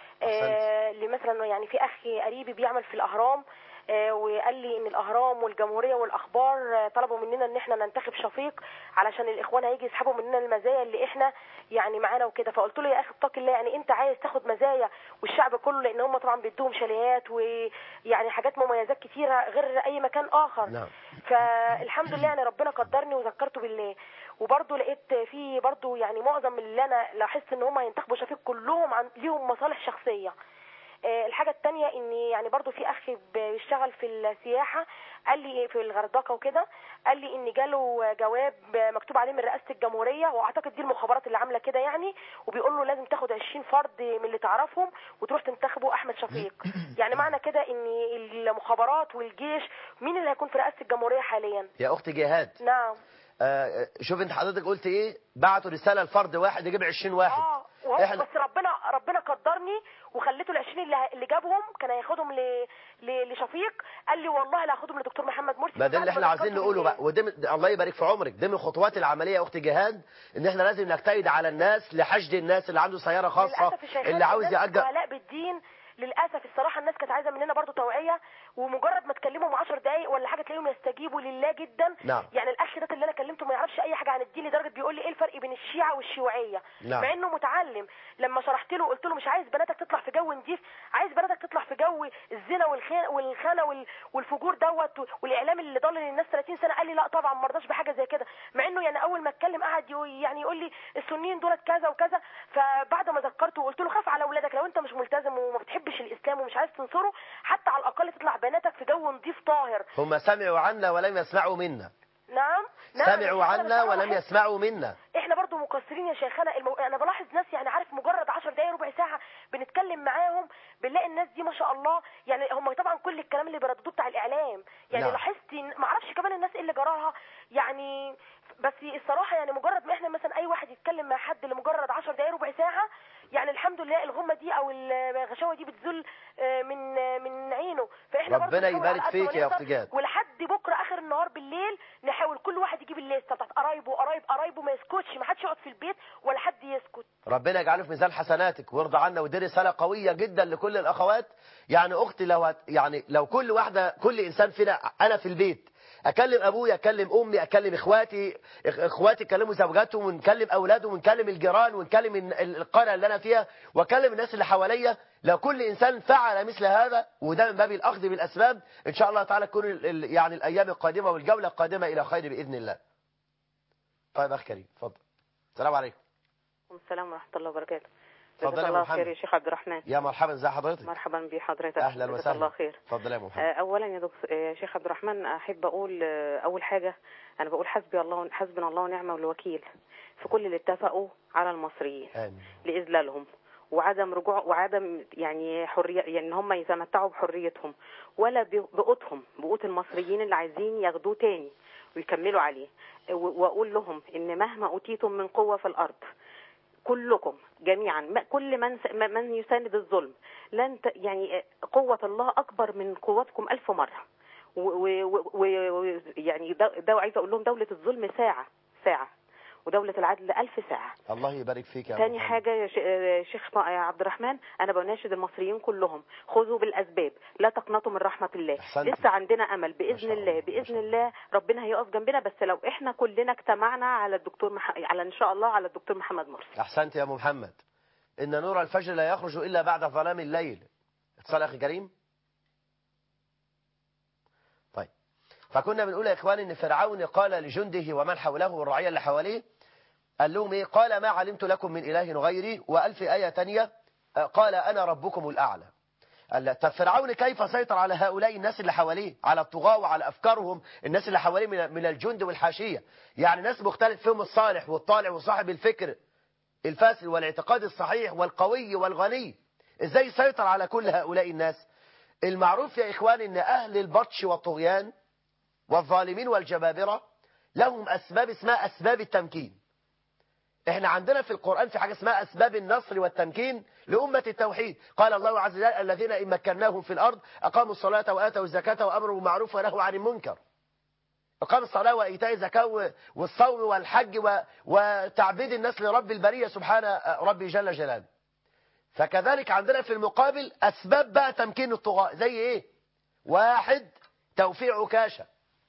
آه اللي مثلا يعني في أخ قريبي بيعمل في الأهرام آه، وقال لي ان الاهرام والجمهوريه والاخبار آه، طلبوا مننا ان احنا ننتخب شفيق علشان الاخوان هيجي يسحبوا مننا المزايا اللي احنا يعني معانا وكده فقلت له يا اخي اتق الله يعني انت عايز تاخد مزايا والشعب كله لان هم طبعا بيدوهم شاليات ويعني حاجات مميزات كتيره غير اي مكان اخر نعم فالحمد لله يعني ربنا قدرني وذكرته بالله وبرضه لقيت في برضه يعني معظم اللي انا لاحظت ان هم هينتخبوا شفيق كلهم عن ليهم مصالح شخصيه آه، الحاجة التانية ان يعني برضو في اخ بيشتغل في السياحة قال لي في الغردقة وكده قال لي ان جاله جواب مكتوب عليه من رئاسة الجمهورية واعتقد دي المخابرات اللي عاملة كده يعني وبيقول له لازم تاخد 20 فرد من اللي تعرفهم وتروح تنتخبوا احمد شفيق يعني معنى كده ان المخابرات والجيش مين اللي هيكون في رئاسة الجمهورية حاليا يا أختي جهاد نعم آه شوف انت حضرتك قلت ايه بعتوا رسالة لفرد واحد يجيب 20 واحد اه وهو احنا بس ربنا ربنا قدرني وخليته ال 20 اللي اللي جابهم كان هياخدهم ل... ل... لشفيق قال لي والله لا هاخدهم لدكتور محمد مرسي ما ده اللي بعد احنا ما عايزين ذكرته نقوله بالله. بقى وده من- الله يبارك في عمرك ده من الخطوات العمليه يا اختي جهاد ان احنا لازم نجتهد على الناس لحشد الناس اللي عنده سياره خاصه للاسف الشيخان اللي عاوز الناس يأجر ولاء بالدين للاسف الصراحه الناس كانت عايزه مننا برضو توعيه ومجرد ما تكلمهم 10 دقائق ولا حاجه تلاقيهم يستجيبوا لله جدا نعم. يعني الاخ ده اللي انا كلمته ما يعرفش اي حاجه عن الدين لدرجه بيقول لي ايه الفرق بين الشيعه والشيوعيه نعم. مع انه متعلم لما شرحت له قلت له مش عايز بناتك تطلع في جو نضيف عايز بناتك تطلع في جو الزنا والخيانه والخانه وال- والفجور دوت والاعلام اللي ضلل الناس 30 سنه قال لي لا طبعا ما رضاش بحاجه زي كده مع انه يعني اول ما اتكلم قعد يقول- يعني يقول لي السنيين دولت كذا وكذا فبعد ما ذكرته وقلت له خاف على اولادك لو انت مش ملتزم وما بتحبش الاسلام ومش عايز تنصره حتى على الاقل تطلع بناتك في جو نضيف طاهر هم سمعوا عنا ولم يسمعوا منا نعم نعم سمعوا يا شيخنا، عنا بس أنا ولم بحس- يسمعوا منا احنا برضو مقصرين يا شيخنا المو... انا بلاحظ ناس يعني عارف مجرد 10 دقايق ربع ساعه بنتكلم معاهم بنلاقي الناس دي ما شاء الله يعني هم طبعا كل الكلام اللي بيرددوه بتاع الاعلام يعني نعم. لاحظت إن- ما اعرفش كمان الناس ايه اللي جراها يعني بس الصراحه يعني مجرد ما احنا مثلا اي واحد يتكلم مع حد لمجرد 10 دقايق ربع ساعه يعني الحمد لله الغمه دي او الغشاوه دي بتزول آه، من آه، من عينه فاحنا برضو ربنا بنحاول على يبارك قد ما فيك يا نقدر أخت جاد. ولحد بكره اخر النهار بالليل نحاول كل واحد يجيب الليسته بتاعت قرايبه قرايب قرايبه ما يسكتش ما حدش يقعد في البيت ولا حد يسكت ربنا يجعله في ميزان حسناتك ويرضى عنا ودي رساله قويه جدا لكل الاخوات يعني اختي لو هت يعني لو كل واحده كل انسان فينا انا في البيت اكلم ابويا اكلم امي اكلم اخواتي إخ- اخواتي يكلموا زوجاتهم ونكلم اولادهم ونكلم الجيران ونكلم ال- ال- القريه اللي انا فيها واكلم الناس اللي حواليا لو كل انسان فعل مثل هذا وده من باب الاخذ بالاسباب ان شاء الله تعالى تكون ال- ال- يعني الايام القادمه والجوله القادمه الى خير باذن الله طيب اخ كريم اتفضل السلام عليكم السلام ورحمة الله وبركاته اتفضل جزاك يا الله محمد. خير يا شيخ عبد الرحمن يا مرحبا ازي حضرتك مرحبا بحضرتك اهلا جزاك وسهلا الله خير اتفضل يا محمد آه، اولا يا دكتور يا شيخ عبد الرحمن احب اقول آه، اول حاجه انا بقول حسبي الله حسبنا الله ونعم الوكيل في كل اللي اتفقوا على المصريين امين لاذلالهم وعدم رجوع وعدم يعني حريه يعني ان هم يتمتعوا بحريتهم ولا ب- بقوتهم بقوت المصريين اللي عايزين ياخدوه تاني ويكملوا عليه و- واقول لهم ان مهما اوتيتم من قوه في الارض كلكم جميعا ما- كل من س- من يساند الظلم لن ت- يعني قوه الله اكبر من قوتكم الف مره ويعني ده, ده عايزه اقول لهم دوله الظلم ساعه ساعه ودوله العدل ألف ساعه الله يبارك فيك يا تاني محمد. حاجة يا ش- يا شيخ ط- يا عبد الرحمن أنا بناشد المصريين كلهم خذوا بالأسباب لا تقنطوا من رحمة الله أحسنتي. لسه عندنا أمل بإذن الله بإذن الله ربنا هيقف جنبنا بس لو إحنا كلنا اجتمعنا على الدكتور مح... على إن شاء الله على الدكتور محمد مرسي أحسنت يا أبو محمد إن نور الفجر لا يخرج إلا بعد ظلام الليل اتصال أخي كريم طيب فكنا بنقول يا إخواني إن فرعون قال لجنده ومن حوله والرعية اللي حواليه قال لهم إيه قال ما علمت لكم من إله غيري وقال في آية تانية آه، قال أنا ربكم الأعلى قال لا، طب فرعون كيف سيطر على هؤلاء الناس اللي حواليه على الطغاة وعلى أفكارهم الناس اللي حواليه من من الجند والحاشية يعني ناس مختلف فيهم الصالح والطالع وصاحب الفكر الفاسد والاعتقاد الصحيح والقوي والغني ازاي يسيطر على كل هؤلاء الناس المعروف يا إخوان ان أهل البطش والطغيان والظالمين والجبابرة لهم أسباب اسمها أسباب التمكين احنا عندنا في القرآن في حاجة اسمها أسباب النصر والتمكين لأمة التوحيد قال الله عز وجل الذين إن مكناهم في الأرض أقاموا الصلاة وآتوا الزكاة وأمروا بالمعروف ونهوا عن المنكر إقام الصلاة وإيتاء الزكاة والصوم والحج و- وتعبيد الناس لرب البرية سبحانه ربي جل جلاله فكذلك عندنا في المقابل أسباب بقى تمكين الطغاة زي إيه واحد توفيع عكاشة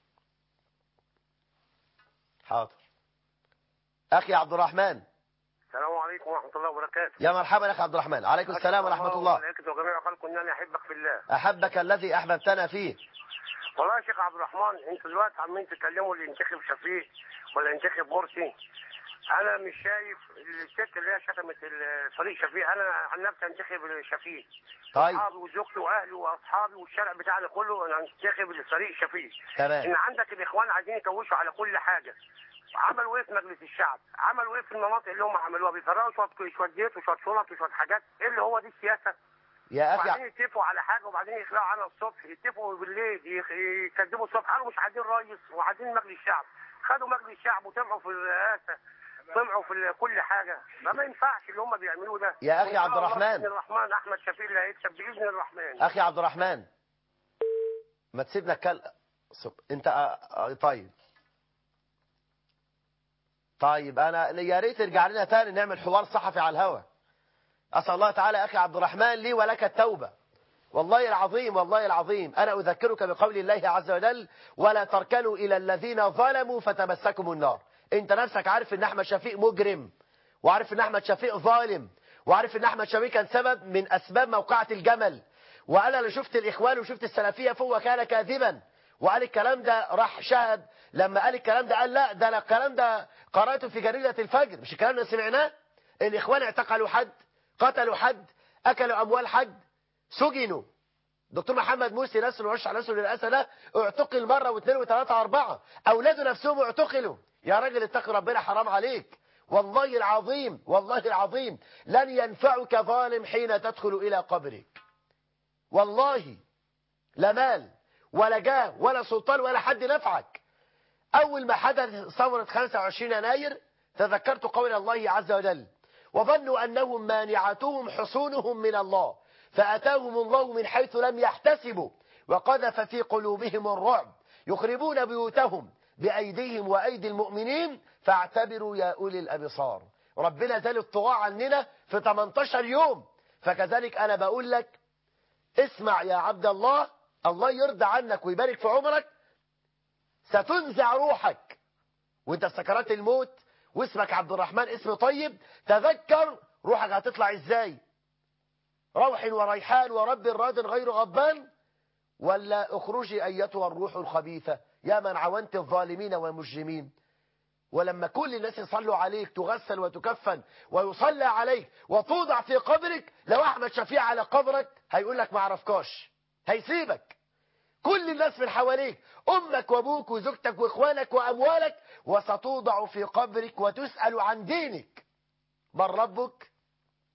حاضر أخي عبد الرحمن السلام عليكم ورحمة الله وبركاته يا مرحبا يا أخي عبد الرحمن عليكم السلام ورحمة الله وعليكم وجميع خلق أنني أحبك في الله أحبك الذي أحببتنا فيه والله يا شيخ عبد الرحمن أنتوا دلوقتي عمالين تتكلموا اللي ينتخب شفيق ولا ينتخب مرسي أنا مش شايف الست اللي هي شتمت الفريق شفيق أنا عن نفسي أنتخب شفيق طيب. أصحابي وزوجتي وأهلي وأصحابي والشارع بتاعنا كله أنا أنتخب الفريق شفيق تمام. إن عندك الإخوان عايزين يكوشوا على كل حاجة عملوا ايه في مجلس الشعب؟ عملوا ايه في المناطق اللي هم عملوها؟ بيفرقوا شويه شويه زيت وشويه شنط وشويه حاجات، ايه اللي هو دي السياسه؟ يا أخي وبعدين يتفقوا على حاجه وبعدين يخلعوا عنها الصبح يتفقوا بالليل يخ- يكذبوا الصبح قالوا مش عايزين رئيس وعايزين مجلس الشعب خدوا مجلس الشعب وطمعوا في الرئاسه طمعوا في ال- كل حاجه ما ما ينفعش اللي هم بيعملوه ده يا أخي وإن شاء عبد الله الرحمن. باذن الرحمن احمد شفيق اللي هيكسب باذن الرحمن أخي عبد الرحمن ما تسيبنا كل صب- أنت آه، آه، طيب طيب أنا يا ريت ترجع لنا تاني نعمل حوار صحفي على الهوا أسأل الله تعالى يا أخي عبد الرحمن لي ولك التوبة والله العظيم والله العظيم أنا أذكرك بقول الله عز وجل ولا تركنوا إلى الذين ظلموا فتمسكم النار أنت نفسك عارف أن أحمد شفيق مجرم وعارف أن أحمد شفيق ظالم وعارف أن أحمد شفيق كان سبب من أسباب موقعة الجمل وأنا اللي شفت الإخوان وشفت السلفية فهو كان كاذبا وقال الكلام ده راح شهد لما قال الكلام ده قال لا ده أنا الكلام ده قرأته في جريدة الفجر مش الكلام ده سمعناه الإخوان اعتقلوا حد قتلوا حد أكلوا أموال حد سجنوا دكتور محمد مرسي نسل وعش على نسل للأسى ده اعتقل مرة واثنين وثلاثة وأربعة أولاده نفسهم اعتقلوا يا راجل اتق ربنا حرام عليك والله العظيم والله العظيم لن ينفعك ظالم حين تدخل إلى قبرك والله لا مال ولا جاه ولا سلطان ولا حد نفعك أول ما حدث ثورة 25 يناير تذكرت قول الله عز وجل وظنوا أنهم مانعتهم حصونهم من الله فأتاهم الله من حيث لم يحتسبوا وقذف في قلوبهم الرعب يخربون بيوتهم بأيديهم وأيدي المؤمنين فاعتبروا يا أولي الأبصار ربنا زال الطغاة عننا في 18 يوم فكذلك أنا بقول لك اسمع يا عبد الله الله يرضى عنك ويبارك في عمرك ستنزع روحك وانت في سكرات الموت واسمك عبد الرحمن اسم طيب تذكر روحك هتطلع ازاي روح وريحان ورب راد غير غضبان ولا اخرجي ايتها الروح الخبيثة يا من عونت الظالمين والمجرمين ولما كل الناس يصلوا عليك تغسل وتكفن ويصلى عليك وتوضع في قبرك لو احمد شفيع على قبرك هيقول لك ما عرفكاش هيسيبك كل الناس من حواليك امك وابوك وزوجتك واخوانك واموالك وستوضع في قبرك وتسأل عن دينك من ربك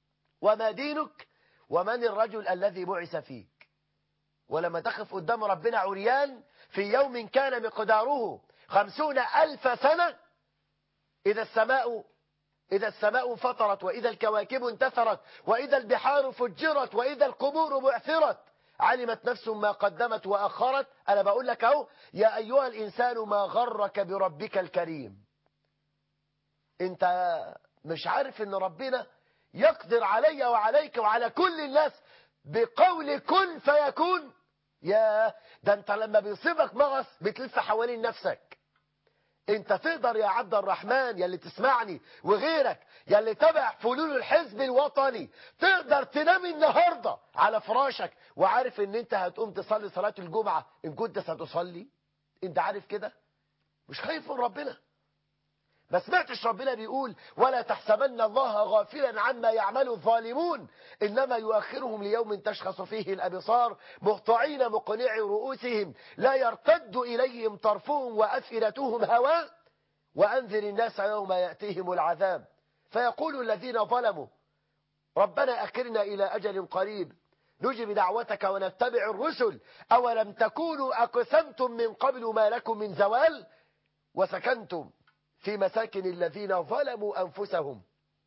وما دينك ومن الرجل الذي بعث فيك ولما تقف قدام ربنا عريان في يوم كان مقداره خمسون ألف سنة إذا السماء إذا السماء فطرت وإذا الكواكب انتثرت وإذا البحار فجرت وإذا القبور بعثرت علمت نفس ما قدمت وأخرت أنا بقول لك أهو يا أيها الإنسان ما غرك بربك الكريم أنت مش عارف أن ربنا يقدر علي وعليك وعلى كل الناس بقول كن فيكون يا ده انت لما بيصيبك مغص بتلف حوالين نفسك انت تقدر يا عبد الرحمن يا اللي تسمعني وغيرك يا اللي تبع فلول الحزب الوطني تقدر تنام النهاردة على فراشك وعارف ان انت هتقوم تصلي صلاة الجمعة ان كنت ستصلي انت عارف كده مش خايف من ربنا ما سمعتش ربنا بيقول ولا تحسبن الله غافلا عما يعمل الظالمون إنما يؤخرهم ليوم تشخص فيه الأبصار مهطعين مقنعي رؤوسهم لا يرتد إليهم طرفهم وأفئدتهم هواء وأنذر الناس يوم يأتيهم العذاب فيقول الذين ظلموا ربنا أخرنا إلى أجل قريب نجب دعوتك ونتبع الرسل أولم تكونوا أقسمتم من قبل ما لكم من زوال وسكنتم في مساكن الذين ظلموا أنفسهم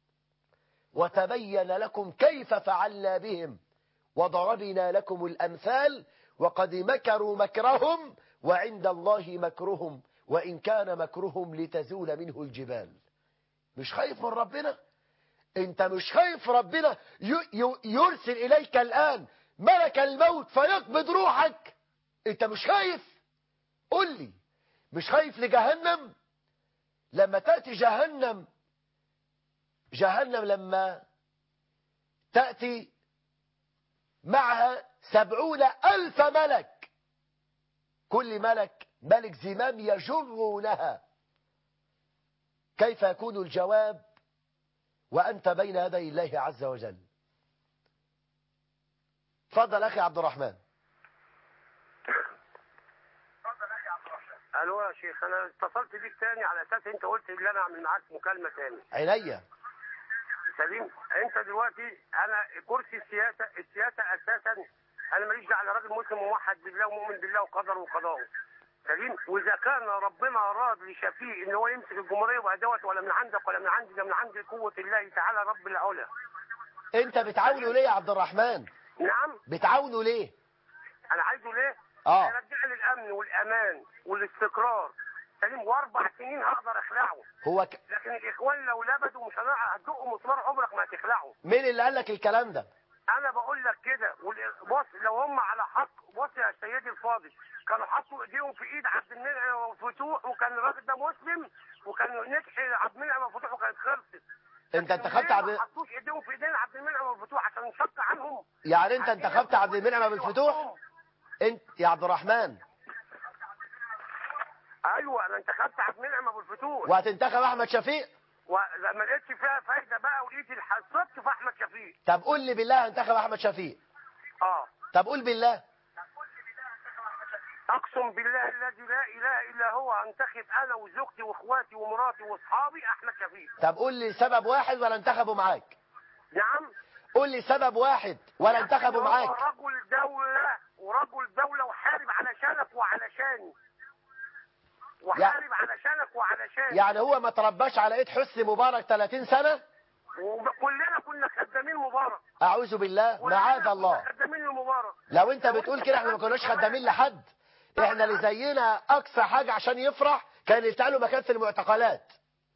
وتبين لكم كيف فعلنا بهم وضربنا لكم الأمثال وقد مكروا مكرهم وعند الله مكرهم وإن كان مكرهم لتزول منه الجبال مش خايف من ربنا انت مش خايف ربنا يرسل إليك الآن ملك الموت فيقبض روحك انت مش خايف قل لي مش خايف لجهنم لما تأتي جهنم جهنم لما تأتي معها سبعون ألف ملك كل ملك ملك زمام يجرونها كيف يكون الجواب وأنت بين يدي الله عز وجل تفضل أخي عبد الرحمن الو يا شيخ انا اتصلت بيك تاني على اساس انت قلت ان انا اعمل معاك مكالمه تاني عينيا سليم انت دلوقتي انا كرسي السياسه السياسه اساسا انا ماليش دعوه انا راجل مسلم وموحد بالله ومؤمن بالله وقدره وقضائه سليم واذا كان ربنا اراد لشفيق ان هو يمسك الجمهوريه وبقى دوت ولا من عندك ولا من عندي ده من عند قوه الله تعالى رب العلا انت بتعاونه ليه يا عبد الرحمن نعم بتعاونه ليه انا عايزه ليه اه يرجع لي الامن والامان والاستقرار سليم واربع سنين هقدر اخلعه هو ك... لكن الاخوان لو لبدوا مش هتدقوا مسمار عمرك ما هتخلعه مين اللي قال لك الكلام ده انا بقول لك كده بص لو هم على حق بص يا سيدي الفاضل كانوا حطوا ايديهم في ايد عبد المنعم وفتوح وكان الراجل ده مسلم وكان نجح عبد المنعم وفتوح وكانت خلصت انت انتخبت عبد ما حطوش ايديهم في ايدين عبد المنعم والفتوح عشان نشق عنهم يعني انت انتخبت عبد المنعم بالفتوح انت يا عبد الرحمن ايوه انا انتخبت عبد المنعم ابو الفتوح وهتنتخب احمد شفيق ولما لقيتش فيها فايده بقى ولقيت الصدق في احمد شفيق طب قول لي بالله هنتخب احمد شفيق اه طب قول بالله اقسم بالله الذي لا اله الا هو انتخب انا وزوجتي واخواتي ومراتي واصحابي احمد شفيق طب قول لي سبب واحد ولا انتخبوا معاك نعم قول لي سبب واحد ولا انتخبوا معاك رجل دولة ورجل دولة وحارب علشانك وعلشاني وحارب علشانك وعلشاني يعني هو ما ترباش على ايد حسني مبارك 30 سنة وكلنا كنا خدامين مبارك اعوذ بالله معاذ الله خدامين لمبارك لو انت بتقول كده احنا ما كناش خدامين لحد احنا اللي زينا اقصى حاجة عشان يفرح كان يلتقى له مكان في المعتقلات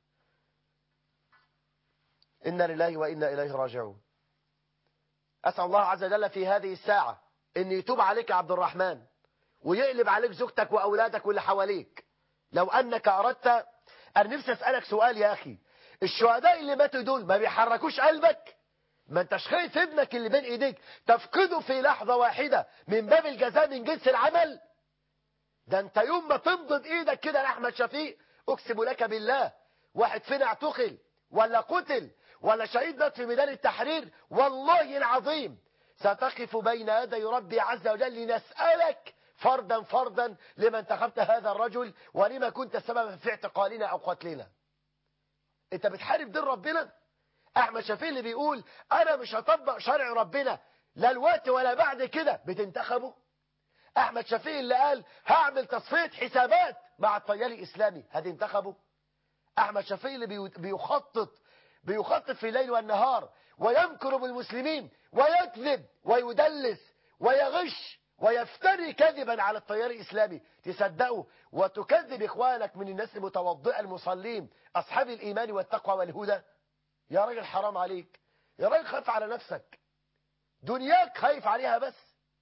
إنا لله وإنا إليه راجعون أسأل الله عز وجل في هذه الساعة أن يتوب عليك يا عبد الرحمن ويقلب عليك زوجتك وأولادك واللي حواليك لو أنك أردت أنا نفسي أسألك سؤال يا أخي الشهداء اللي ماتوا دول ما بيحركوش قلبك ما انتش خايف ابنك اللي بين ايديك تفقده في لحظة واحدة من باب الجزاء من جنس العمل ده انت يوم ما تمضض ايدك كده لأحمد شفيق اقسم لك بالله واحد فينا اعتقل ولا قتل ولا شهيد مات في ميدان التحرير والله العظيم ستقف بين يدي ربي عز وجل لنسألك فردا فردا لما انتخبت هذا الرجل ولما كنت سببا في اعتقالنا أو قتلنا انت بتحارب دين ربنا احمد شفيق اللي بيقول انا مش هطبق شرع ربنا لا الوقت ولا بعد كده بتنتخبه احمد شفيق اللي قال هعمل تصفيه حسابات مع التيار الاسلامي هتنتخبه احمد شفيق اللي بيو- بيخطط بيخطط في الليل والنهار ويمكر بالمسلمين ويكذب ويدلس ويغش ويفتري كذبا على التيار الإسلامي تصدقوا وتكذب إخوانك من الناس المتوضئة المصلين أصحاب الإيمان والتقوى والهدى يا راجل حرام عليك يا راجل خايف على نفسك دنياك خايف عليها بس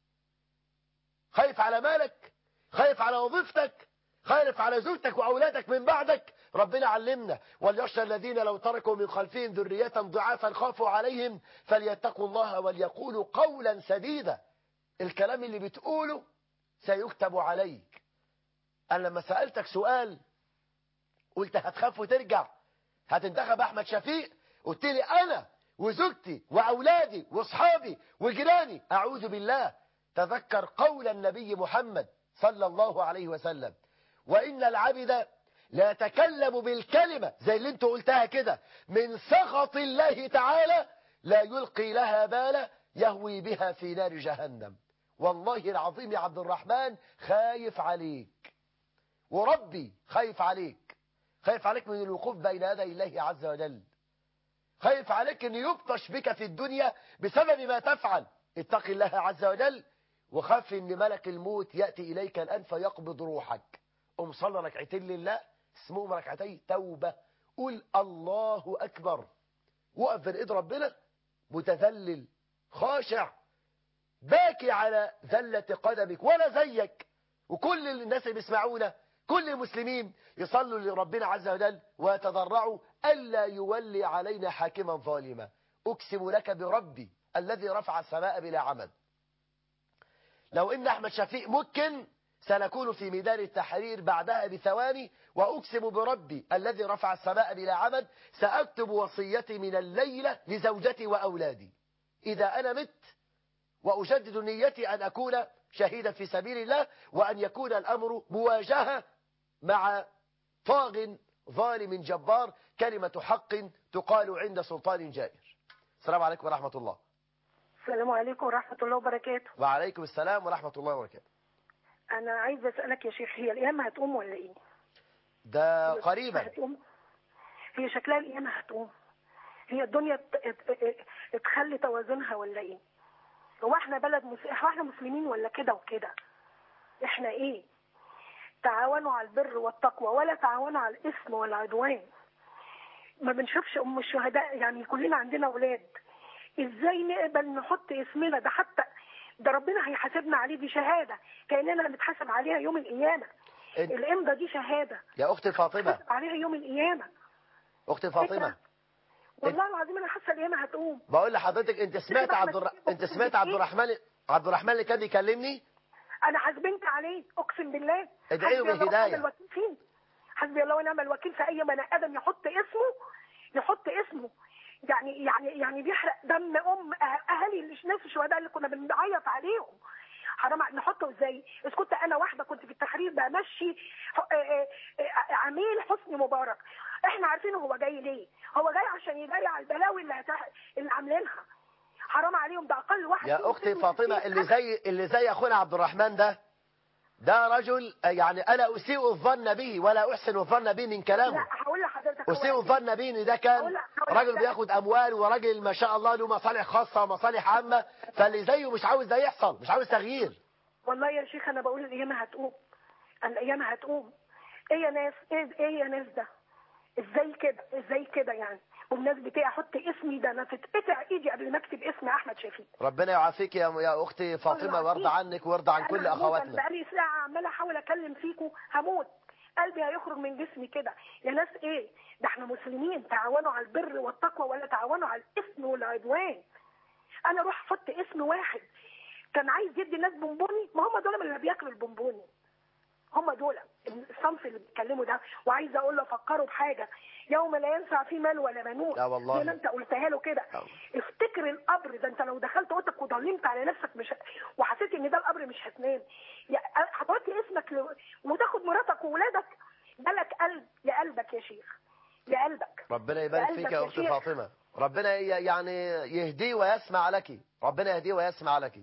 خايف على مالك خايف على وظيفتك خايف على زوجتك وأولادك من بعدك ربنا علمنا وليخشى الذين لو تركوا من خلفهم ذرية ضعافا خافوا عليهم فليتقوا الله وليقولوا قولا سديدا الكلام اللي بتقوله سيكتب عليك أنا لما سألتك سؤال قلت هتخاف وترجع هتنتخب أحمد شفيق قلت لي أنا وزوجتي وأولادي وأصحابي وجيراني أعوذ بالله تذكر قول النبي محمد صلى الله عليه وسلم وإن العبد لا يتكلم بالكلمة زي اللي انت قلتها كده من سخط الله تعالى لا يلقي لها بالا يهوي بها في نار جهنم والله العظيم يا عبد الرحمن خايف عليك وربي خايف عليك خايف عليك من الوقوف بين يدي الله عز وجل خايف عليك ان يبطش بك في الدنيا بسبب ما تفعل اتق الله عز وجل وخاف ان ملك الموت يأتي اليك الان فيقبض روحك قم صلى ركعتين لله اسمهم ركعتي توبة قول الله أكبر وقف بين ايد ربنا متذلل خاشع باكي على ذلة قدمك ولا زيك وكل الناس اللي بيسمعونا كل المسلمين يصلوا لربنا عز وجل ويتضرعوا ألا يولي علينا حاكما ظالما أقسم لك بربي الذي رفع السماء بلا عمد لو إن أحمد شفيق ممكن سنكون في ميدان التحرير بعدها بثواني وأقسم بربي الذي رفع السماء بلا عمد سأكتب وصيتي من الليلة لزوجتي وأولادي إذا أنا مت وأجدد نيتي أن أكون شهيدا في سبيل الله وأن يكون الأمر مواجهة مع طاغ ظالم جبار كلمة حق تقال عند سلطان جائر السلام عليكم ورحمة الله السلام عليكم ورحمة الله وبركاته وعليكم السلام ورحمة الله وبركاته أنا عايزة أسألك يا شيخ هي القيامة هتقوم ولا إيه؟ ده قريبا هتقوم هي شكلها القيامة هتقوم هي الدنيا ات- ات- ات- اتخلي توازنها ولا إيه؟ هو احنا بلد مس... هو احنا مسلمين ولا كده وكده؟ احنا إيه؟ تعاونوا على البر والتقوى ولا تعاونوا على الإثم والعدوان ما بنشوفش أم الشهداء يعني كلنا عندنا أولاد ازاي نقبل نحط اسمنا ده حتى ده ربنا هيحاسبنا عليه دي شهاده كاننا هنتحاسب عليها يوم القيامه إنت- الامضه دي شهاده يا أختي فاطمة عليها يوم القيامه أختي فاطمة والله العظيم انا حاسه القيامه هتقوم بقول لحضرتك أنت سمعت عبد الر... أنت سمعت عبد الرحمن عبد الرحمن اللي كان بيكلمني انا حاسبنت عليه اقسم بالله ادعي له حسبي الله بالهداية. ونعم الوكيل فيه حسبي الله ونعم الوكيل في اي بني ادم يحط اسمه يحط اسمه يعني يعني يعني بيحرق دم ام أه- اهالي اللي- ناس الشهداء اللي كنا بنعيط عليهم حرام ع- نحطه ازاي؟ اذا كنت انا واحده كنت في التحرير بمشي ح- آه، آه، آه، عميل حسني مبارك احنا عارفين هو جاي ليه؟ هو جاي عشان يضيع البلاوي اللي هتح... اللي عاملينها حرام عليهم ده اقل واحد فيهم يا أختي سنه فاطمة 60 اللي زي اللي زي أخونا عبد الرحمن ده ده رجل يعني أنا أسيء الظن به ولا أحسن الظن به من كلامه لا هقول لحضرتك هو أسيء الظن به إن ده كان راجل بياخد أموال وراجل ما شاء الله له مصالح خاصة ومصالح عامة فاللي زيه مش عاوز ده يحصل مش عاوز تغيير والله يا شيخ انا بقول القيامه هتقوم القيامه هتقوم ايه يا ناس ايه ايه يا ناس ده ازاي كده ازاي كده يعني بمناسبه ايه احط اسمي ده انا تتقطع ايدي قبل ما اكتب اسم احمد شفيق ربنا يعافيك يا يا أختي فاطمة ويرضى عنك ويرضى عن أنا كل هموت، أخواتنا أنا بقالي ساعه عماله احاول اكلم فيكم هموت قلبي هيخرج من جسمي كده يا ناس ايه ده احنا مسلمين تعاونوا على البر والتقوى ولا تعاونوا على الاثم والعدوان انا اروح احط اسم واحد كان عايز يدي الناس بونبوني ما هم دول اللي بياكلوا البونبوني هم دول الصنف اللي بيتكلموا ده وعايزه اقول له فكروا بحاجه يوم لا ينفع فيه مال ولا بنون لا والله. زي ما انت قلتها له كده افتكر القبر ده انت لو دخلت اوضتك وضلمت على نفسك مش ه- وحسيت ان ده القبر مش هتنام يا- هتحط اسمك ل... وتاخد مراتك واولادك جالك قلب يا قلبك يا شيخ يا قلبك ربنا يبارك قلبك فيك يا يا أختي شيخ. فاطمة ربنا ي- يعني يهديه ويسمع لك ربنا يهديه ويسمع لك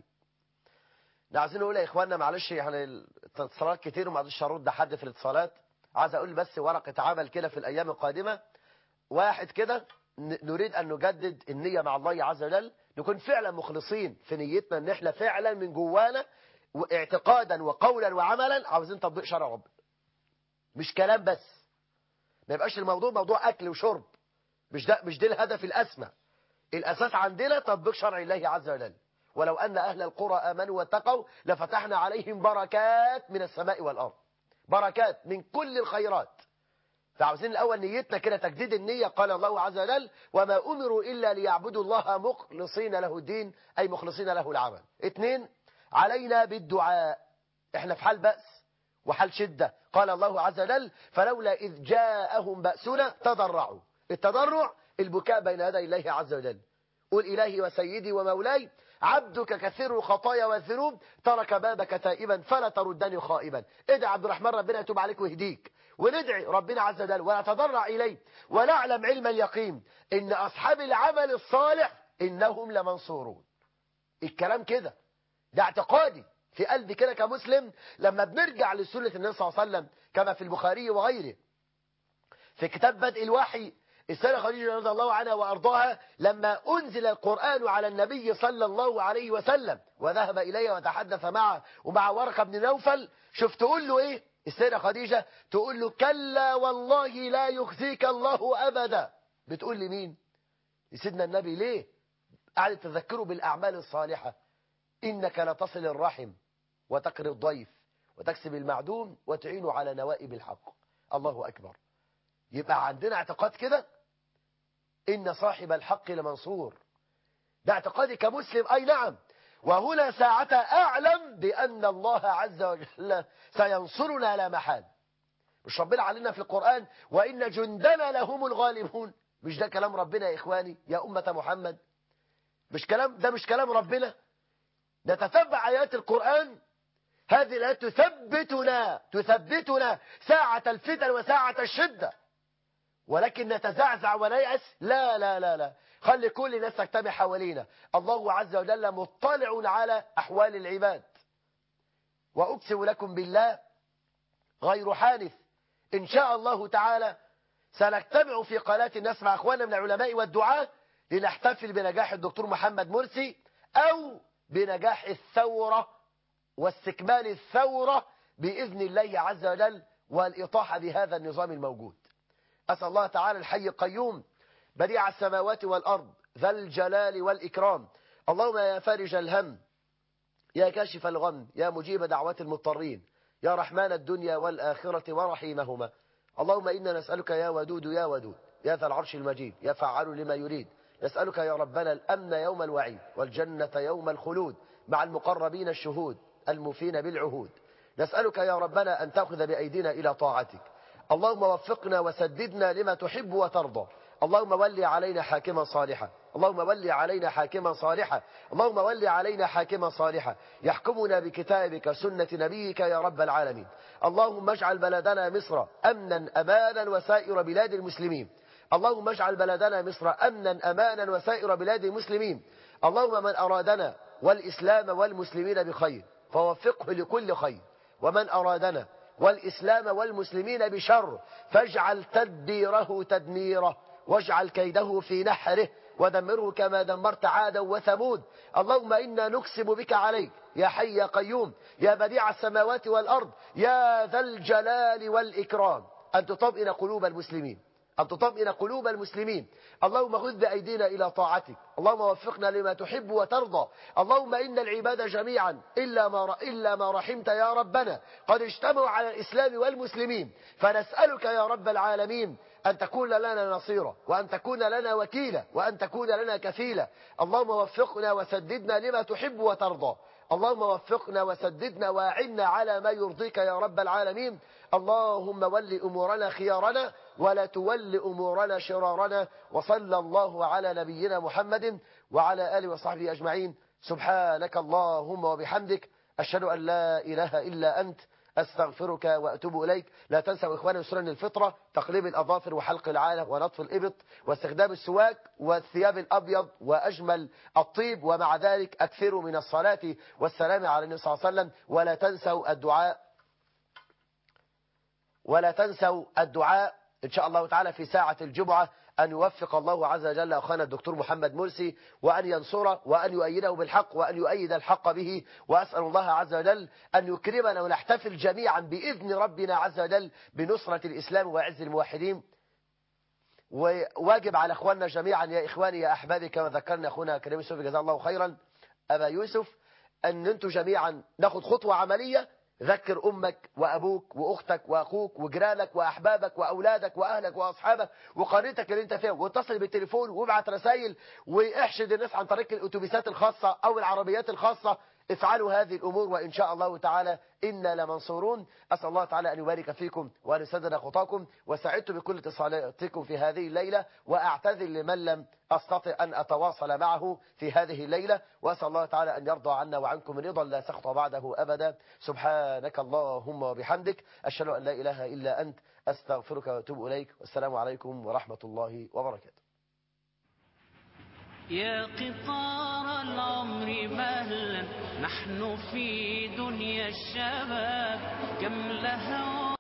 ده عايزين نقول يا اخواننا معلش يعني الاتصالات كتير وما عادش هرد حد في الاتصالات عايز اقول بس ورقه عمل كده في الايام القادمه واحد كده ن- نريد ان نجدد النيه مع الله عز وجل نكون فعلا مخلصين في نيتنا ان احنا فعلا من جوانا واعتقادا وقولا وعملا عاوزين تطبيق شرع ربنا مش كلام بس ما يبقاش الموضوع موضوع اكل وشرب مش ده مش ده الهدف الاسمى الاساس عندنا تطبيق شرع الله عز وجل ولو ان اهل القرى امنوا واتقوا لفتحنا عليهم بركات من السماء والارض بركات من كل الخيرات فعاوزين الاول نيتنا كده تجديد النيه قال الله عز وجل وما امروا الا ليعبدوا الله مخلصين له الدين اي مخلصين له العمل اثنين علينا بالدعاء احنا في حال بأس وحال شدة قال الله عز وجل فلولا إذ جاءهم بأسنا تضرعوا التضرع البكاء بين يدي الله عز وجل قل إلهي وسيدي ومولاي عبدك كثير الخطايا والذنوب ترك بابك تائبا فلا تردني خائبا ادعي عبد الرحمن ربنا يتوب عليك ويهديك وندعي ربنا عز وجل ونتضرع إليه ونعلم علم اليقين إن أصحاب العمل الصالح إنهم لمنصورون الكلام كده ده اعتقادي في قلبي كده كمسلم لما بنرجع لسنة النبي صلى الله عليه وسلم كما في البخاري وغيره في كتاب بدء الوحي السيدة خديجة رضي الله عنها وأرضاها لما أنزل القرآن على النبي صلى الله عليه وسلم وذهب إليه وتحدث معه ومع ورقة بن نوفل شوف تقول له إيه السيدة خديجة تقول له كلا والله لا يخزيك الله أبدا بتقول لي مين سيدنا النبي ليه قاعد تذكره بالأعمال الصالحة إنك لتصل الرحم وتقري الضيف وتكسب المعدوم وتعين على نوائب الحق الله أكبر يبقى عندنا اعتقاد كده إن صاحب الحق لمنصور ده اعتقادي كمسلم أي نعم وهنا ساعة أعلم بأن الله عز وجل سينصرنا لا محال مش ربنا علينا في القرآن وإن جندنا لهم الغالبون مش ده كلام ربنا يا إخواني يا أمة محمد مش كلام ده مش كلام ربنا نتتبع آيات القرآن هذه الآيات تثبتنا تثبتنا ساعة الفتن وساعة الشدة ولكن نتزعزع ونيأس لا لا لا لا خلي كل الناس تجتمع حوالينا الله عز وجل مطلع على أحوال العباد وأقسم لكم بالله غير حانث إن شاء الله تعالى سنجتمع في قناة الناس مع أخواننا من العلماء والدعاة لنحتفل بنجاح الدكتور محمد مرسي أو بنجاح الثورة واستكمال الثورة بإذن الله عز وجل والإطاحة بهذا النظام الموجود أسأل الله تعالى الحي القيوم بديع السماوات والأرض ذا الجلال والإكرام اللهم يا فارج الهم يا كاشف الغم يا مجيب دعوات المضطرين يا رحمن الدنيا والآخرة ورحيمهما اللهم إنا نسألك يا ودود يا ودود يا ذا العرش المجيد يا فعال لما يريد نسألك يا ربنا الأمن يوم الوعيد والجنة يوم الخلود مع المقربين الشهود الموفين بالعهود نسألك يا ربنا أن تأخذ بأيدينا إلى طاعتك اللهم وفقنا وسددنا لما تحب وترضى اللهم ولي علينا حاكما صالحا اللهم ولي علينا حاكما صالحا اللهم ولي علينا حاكما صالحا يحكمنا بكتابك سنة نبيك يا رب العالمين اللهم اجعل بلدنا مصر أمنا أمانا وسائر بلاد المسلمين اللهم اجعل بلدنا مصر أمنا أمانا وسائر بلاد المسلمين اللهم من أرادنا والإسلام والمسلمين بخير فوفقه لكل خير ومن أرادنا والإسلام والمسلمين بشر فاجعل تدبيره تدميره واجعل كيده في نحره ودمره كما دمرت عادا وثمود اللهم إنا نقسم بك عليك يا حي يا قيوم يا بديع السماوات والأرض يا ذا الجلال والإكرام أن تطمئن قلوب المسلمين أن تطمئن قلوب المسلمين اللهم خذ بأيدينا إلى طاعتك اللهم وفقنا لما تحب وترضى اللهم إن العباد جميعا إلا ما, إلا ما رحمت يا ربنا قد اجتمعوا على الإسلام والمسلمين فنسألك يا رب العالمين أن تكون لنا نصيرا وأن تكون لنا وكيلا وأن تكون لنا كفيلا اللهم وفقنا وسددنا لما تحب وترضى اللهم وفقنا وسددنا واعنا على ما يرضيك يا رب العالمين اللهم ول أمورنا خيارنا ولا تول أمورنا شرارنا وصلى الله على نبينا محمد وعلى آله وصحبه أجمعين سبحانك اللهم وبحمدك أشهد أن لا إله إلا أنت أستغفرك وأتوب إليك لا تنسوا إخواني سنن الفطرة تقليب الأظافر وحلق العانة ونطف الإبط واستخدام السواك والثياب الأبيض وأجمل الطيب ومع ذلك أكثروا من الصلاة والسلام على النبي صلى الله عليه وسلم ولا تنسوا الدعاء ولا تنسوا الدعاء إن شاء الله تعالى في ساعة الجمعة أن يوفق الله عز وجل أخانا الدكتور محمد مرسي وأن ينصره وأن يؤيده بالحق وأن يؤيد الحق به وأسأل الله عز وجل أن يكرمنا ونحتفل جميعا بإذن ربنا عز وجل بنصرة الإسلام وعز الموحدين وواجب على أخواننا جميعا يا إخواني يا أحبابي كما ذكرنا أخونا كريم يوسف جزاه الله خيرا أبا يوسف أن أنتم جميعا ناخد خطوة عملية ذكر أمك وأبوك وأختك وأخوك وجيرانك وأحبابك وأولادك وأهلك وأصحابك وقريتك اللي أنت فيها واتصل بالتليفون وابعت رسائل واحشد الناس عن طريق الأتوبيسات الخاصة أو العربيات الخاصة افعلوا هذه الأمور وإن شاء الله تعالى إنا لمنصورون أسأل الله تعالى أن يبارك فيكم وأن يسدد خطاكم وسعدت بكل اتصالاتكم في هذه الليلة وأعتذر لمن لم أستطع أن أتواصل معه في هذه الليلة وأسأل الله تعالى أن يرضى عنا وعنكم رضا لا سخط بعده أبدا سبحانك اللهم وبحمدك أشهد أن لا إله إلا أنت أستغفرك وأتوب إليك والسلام عليكم ورحمة الله وبركاته يا قطار العمر مهلا نحن في دنيا الشباب كم لها